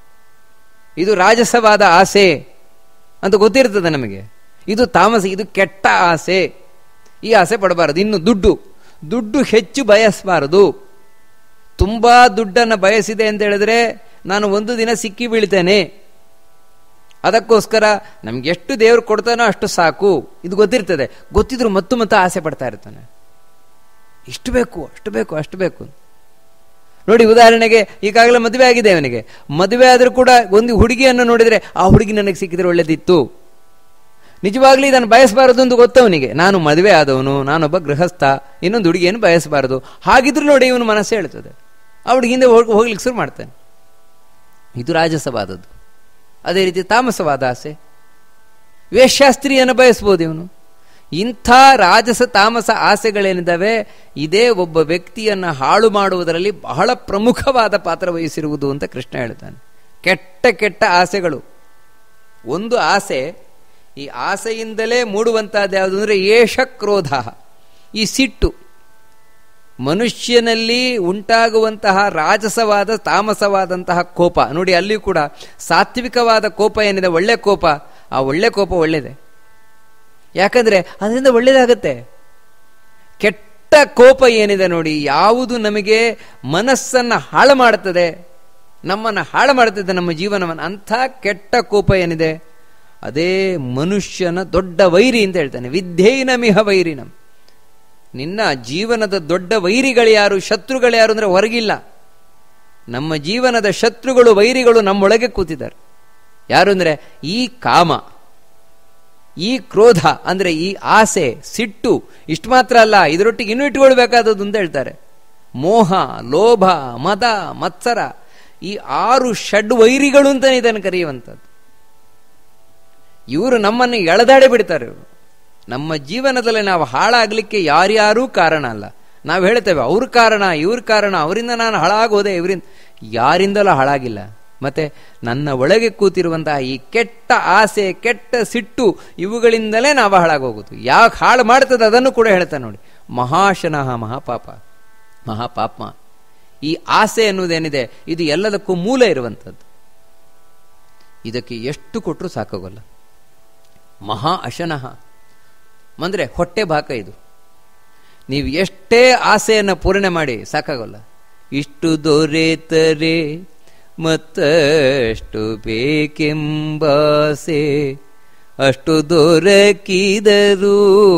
[SPEAKER 1] ಇದು ರಾಜಸವಾದ ಆಸೆ ಅಂತ ಗೊತ್ತಿರ್ತದೆ ನಮಗೆ ಇದು ತಾಮಸ ಇದು ಕೆಟ್ಟ ಆಸೆ ಈ ಆಸೆ ಪಡಬಾರದು ಇನ್ನು ದುಡ್ಡು ದುಡ್ಡು ಹೆಚ್ಚು ಬಯಸಬಾರದು ತುಂಬಾ ದುಡ್ಡನ್ನು ಬಯಸಿದೆ ಅಂತ ಹೇಳಿದ್ರೆ ನಾನು ಒಂದು ದಿನ ಸಿಕ್ಕಿ ಬೀಳ್ತೇನೆ ಅದಕ್ಕೋಸ್ಕರ ನಮ್ಗೆ ಎಷ್ಟು ದೇವ್ರು ಕೊಡ್ತಾನೋ ಅಷ್ಟು ಸಾಕು ಇದು ಗೊತ್ತಿರ್ತದೆ ಗೊತ್ತಿದ್ರು ಮತ್ತು ಮತ್ತೆ ಆಸೆ ಪಡ್ತಾ ಇರ್ತಾನೆ ಇಷ್ಟು ಬೇಕು ಅಷ್ಟು ಬೇಕು ಅಷ್ಟು ಬೇಕು ನೋಡಿ ಉದಾಹರಣೆಗೆ ಈಗಾಗಲೇ ಮದುವೆ ಆಗಿದೆ ಅವನಿಗೆ ಮದುವೆ ಆದರೂ ಕೂಡ ಒಂದು ಹುಡುಗಿಯನ್ನು ನೋಡಿದ್ರೆ ಆ ಹುಡುಗಿ ನನಗೆ ಸಿಕ್ಕಿದ್ರೆ ಒಳ್ಳೇದಿತ್ತು ನಿಜವಾಗ್ಲೂ ಇದನ್ನು ಬಯಸಬಾರದು ಅಂತ ಗೊತ್ತವನಿಗೆ ನಾನು ಮದುವೆ ಆದವನು ನಾನೊಬ್ಬ ಗೃಹಸ್ಥ ಇನ್ನೊಂದು ಹುಡುಗಿಯನ್ನು ಬಯಸಬಾರದು ಹಾಗಿದ್ರು ನೋಡಿ ಇವನು ಮನಸ್ಸು ಹೇಳ್ತದೆ ಆ ಹುಡುಗಿಯಿಂದ ಹೋಗ್ಲಿಕ್ಕೆ ಶುರು ಮಾಡ್ತಾನೆ ಇದು ರಾಜಸವಾದದ್ದು ಅದೇ ರೀತಿ ತಾಮಸವಾದ ಆಸೆ ವೇಶ್ಯಾಸ್ತ್ರೀಯನ್ನು ಬಯಸ್ಬೋದು ಇವನು ಇಂಥ ರಾಜಸ ತಾಮಸ ಆಸೆಗಳೇನಿದ್ದಾವೆ ಇದೇ ಒಬ್ಬ ವ್ಯಕ್ತಿಯನ್ನು ಹಾಳು ಮಾಡುವುದರಲ್ಲಿ ಬಹಳ ಪ್ರಮುಖವಾದ ಪಾತ್ರ ವಹಿಸಿರುವುದು ಅಂತ ಕೃಷ್ಣ ಹೇಳ್ತಾನೆ ಕೆಟ್ಟ ಕೆಟ್ಟ ಆಸೆಗಳು ಒಂದು ಆಸೆ ಈ ಆಸೆಯಿಂದಲೇ ಮೂಡುವಂತಹದ್ದು ಯಾವುದು ಅಂದರೆ ಏಷ ಕ್ರೋಧ ಈ ಸಿಟ್ಟು ಮನುಷ್ಯನಲ್ಲಿ ಉಂಟಾಗುವಂತಹ ರಾಜಸವಾದ ತಾಮಸವಾದಂತಹ ಕೋಪ ನೋಡಿ ಅಲ್ಲಿ ಕೂಡ ಸಾತ್ವಿಕವಾದ ಕೋಪ ಏನಿದೆ ಒಳ್ಳೆ ಕೋಪ ಆ ಒಳ್ಳೆ ಕೋಪ ಒಳ್ಳೇದೆ ಯಾಕಂದ್ರೆ ಅದರಿಂದ ಒಳ್ಳೇದಾಗತ್ತೆ ಕೆಟ್ಟ ಕೋಪ ಏನಿದೆ ನೋಡಿ ಯಾವುದು ನಮಗೆ ಮನಸ್ಸನ್ನ ಹಾಳು ಮಾಡುತ್ತದೆ ನಮ್ಮನ್ನು ಹಾಳು ಮಾಡುತ್ತದೆ ನಮ್ಮ ಜೀವನವನ್ನು ಅಂಥ ಕೆಟ್ಟ ಕೋಪ ಏನಿದೆ ಅದೇ ಮನುಷ್ಯನ ದೊಡ್ಡ ವೈರಿ ಅಂತ ಹೇಳ್ತಾನೆ ವಿದ್ಯೇನ ಮಿಹ ವೈರಿನಂ ನಿನ್ನ ಜೀವನದ ದೊಡ್ಡ ವೈರಿಗಳು ಯಾರು ಶತ್ರುಗಳು ಯಾರು ಅಂದ್ರೆ ಹೊರಗಿಲ್ಲ ನಮ್ಮ ಜೀವನದ ಶತ್ರುಗಳು ವೈರಿಗಳು ನಮ್ಮೊಳಗೆ ಕೂತಿದ್ದಾರೆ ಯಾರು ಅಂದ್ರೆ ಈ ಕಾಮ ಈ ಕ್ರೋಧ ಅಂದ್ರೆ ಈ ಆಸೆ ಸಿಟ್ಟು ಇಷ್ಟು ಮಾತ್ರ ಅಲ್ಲ ಇದರೊಟ್ಟಿಗೆ ಇನ್ನೂ ಇಟ್ಕೊಳ್ಬೇಕಾದದ್ದು ಅಂತ ಹೇಳ್ತಾರೆ ಮೋಹ ಲೋಭ ಮದ ಮತ್ಸರ ಈ ಆರು ಷಡ್ ವೈರಿಗಳು ಅಂತಾನೆ ಇದನ್ನು ಕರೆಯುವಂಥದ್ದು ಇವರು ನಮ್ಮನ್ನು ಎಳೆದಾಡೆ ಬಿಡ್ತಾರೆ ಇವರು ನಮ್ಮ ಜೀವನದಲ್ಲಿ ನಾವು ಹಾಳಾಗ್ಲಿಕ್ಕೆ ಯಾರ್ಯಾರೂ ಕಾರಣ ಅಲ್ಲ ನಾವು ಹೇಳ್ತೇವೆ ಅವ್ರ ಕಾರಣ ಇವ್ರ ಕಾರಣ ಅವರಿಂದ ನಾನು ಹಾಳಾಗೋದೆ ಇವರಿಂದ ಯಾರಿಂದಲೂ ಹಾಳಾಗಿಲ್ಲ ಮತ್ತೆ ನನ್ನ ಒಳಗೆ ಕೂತಿರುವಂತಹ ಈ ಕೆಟ್ಟ ಆಸೆ ಕೆಟ್ಟ ಸಿಟ್ಟು ಇವುಗಳಿಂದಲೇ ನಾವು ಹಾಳಾಗೋಗುದು ಯಾಕೆ ಹಾಳು ಮಾಡ್ತದೆ ಅದನ್ನು ಕೂಡ ಹೇಳ್ತಾನೆ ನೋಡಿ ಮಹಾಶನಃ ಮಹಾಪಾಪ ಮಹಾಪಾಪ್ಮ ಈ ಆಸೆ ಎನ್ನುವುದೇನಿದೆ ಇದು ಎಲ್ಲದಕ್ಕೂ ಮೂಲ ಇರುವಂಥದ್ದು ಇದಕ್ಕೆ ಎಷ್ಟು ಕೊಟ್ಟರು ಸಾಕಾಗೋಲ್ಲ ಮಹಾ ಅಶನಃ ಅಂದ್ರೆ ಹೊಟ್ಟೆ ಭಾಕ ಇದು ನೀವು ಎಷ್ಟೇ ಆಸೆಯನ್ನು ಪೂರ್ಣೆ ಮಾಡಿ ಸಾಕಾಗೋಲ್ಲ ಇಷ್ಟು ದೊರೆತರೆ ಮತ್ತಷ್ಟು ಬೇಕೆಂಬಾಸೆ ಅಷ್ಟು ದೊರಕಿದರೂ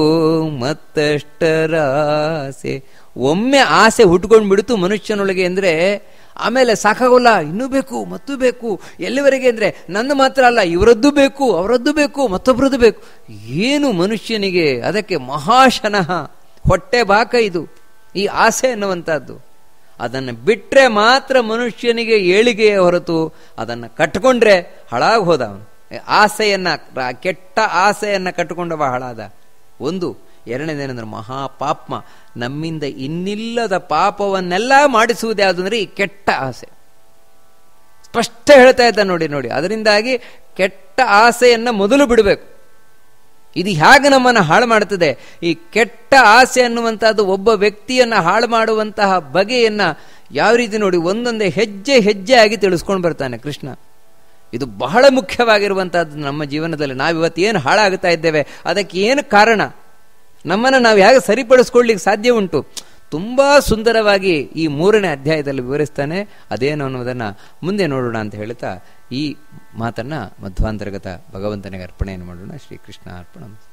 [SPEAKER 1] ಮತ್ತಷ್ಟರಾಸೆ ಒಮ್ಮೆ ಆಸೆ ಹುಟ್ಕೊಂಡು ಬಿಡ್ತು ಮನುಷ್ಯನೊಳಗೆ ಅಂದ್ರೆ ಆಮೇಲೆ ಸಾಕಾಗೋಲ್ಲ ಇನ್ನೂ ಬೇಕು ಮತ್ತೂ ಬೇಕು ಎಲ್ಲಿವರೆಗೆ ಅಂದ್ರೆ ನಂದು ಮಾತ್ರ ಅಲ್ಲ ಇವರದ್ದು ಬೇಕು ಅವರದ್ದು ಬೇಕು ಮತ್ತೊಬ್ಬರದ್ದು ಬೇಕು ಏನು ಮನುಷ್ಯನಿಗೆ ಅದಕ್ಕೆ ಮಹಾಶನಃ ಹೊಟ್ಟೆ ಬಾಕ ಇದು ಈ ಆಸೆ ಅನ್ನುವಂಥದ್ದು ಅದನ್ನು ಬಿಟ್ರೆ ಮಾತ್ರ ಮನುಷ್ಯನಿಗೆ ಏಳಿಗೆಯ ಹೊರತು ಅದನ್ನು ಕಟ್ಕೊಂಡ್ರೆ ಹಾಳಾಗಿ ಹೋದ ಅವನು ಆಸೆಯನ್ನ ಕೆಟ್ಟ ಆಸೆಯನ್ನ ಕಟ್ಟಿಕೊಂಡವ ಹಾಳಾದ ಒಂದು ಎರಡನೇದೇನೆಂದ್ರೆ ಮಹಾಪಾಪ್ಮ ನಮ್ಮಿಂದ ಇನ್ನಿಲ್ಲದ ಪಾಪವನ್ನೆಲ್ಲ ಮಾಡಿಸುವುದು ಯಾವುದು ಅಂದ್ರೆ ಈ ಕೆಟ್ಟ ಆಸೆ ಸ್ಪಷ್ಟ ಹೇಳ್ತಾ ಇದ್ದ ನೋಡಿ ನೋಡಿ ಅದರಿಂದಾಗಿ ಕೆಟ್ಟ ಆಸೆಯನ್ನ ಮೊದಲು ಬಿಡಬೇಕು ಇದು ಹೇಗೆ ನಮ್ಮನ್ನು ಹಾಳು ಮಾಡುತ್ತದೆ ಈ ಕೆಟ್ಟ ಆಸೆ ಅನ್ನುವಂತಹದ್ದು ಒಬ್ಬ ವ್ಯಕ್ತಿಯನ್ನ ಹಾಳು ಮಾಡುವಂತಹ ಬಗೆಯನ್ನ ಯಾವ ರೀತಿ ನೋಡಿ ಒಂದೊಂದೇ ಹೆಜ್ಜೆ ಹೆಜ್ಜೆ ಆಗಿ ತಿಳಿಸ್ಕೊಂಡು ಬರ್ತಾನೆ ಕೃಷ್ಣ ಇದು ಬಹಳ ಮುಖ್ಯವಾಗಿರುವಂತಹದ್ದು ನಮ್ಮ ಜೀವನದಲ್ಲಿ ನಾವಿವತ್ತು ಏನು ಹಾಳಾಗ್ತಾ ಇದ್ದೇವೆ ಅದಕ್ಕೆ ಏನು ಕಾರಣ ನಮ್ಮನ್ನು ನಾವು ಹೇಗೆ ಸರಿಪಡಿಸ್ಕೊಳ್ಳಿಕ್ಕೆ ಸಾಧ್ಯ ಉಂಟು ತುಂಬಾ ಸುಂದರವಾಗಿ ಈ ಮೂರನೇ ಅಧ್ಯಾಯದಲ್ಲಿ ವಿವರಿಸ್ತಾನೆ ಅದೇನು ಅನ್ನೋದನ್ನ ಮುಂದೆ ನೋಡೋಣ ಅಂತ ಹೇಳ್ತಾ ಈ ಮಾತನ್ನ ಮಧ್ವಾಂತರ್ಗತ ಭಗವಂತನಿಗೆ ಅರ್ಪಣೆಯನ್ನು ಮಾಡೋಣ ಶ್ರೀಕೃಷ್ಣ ಅರ್ಪಣ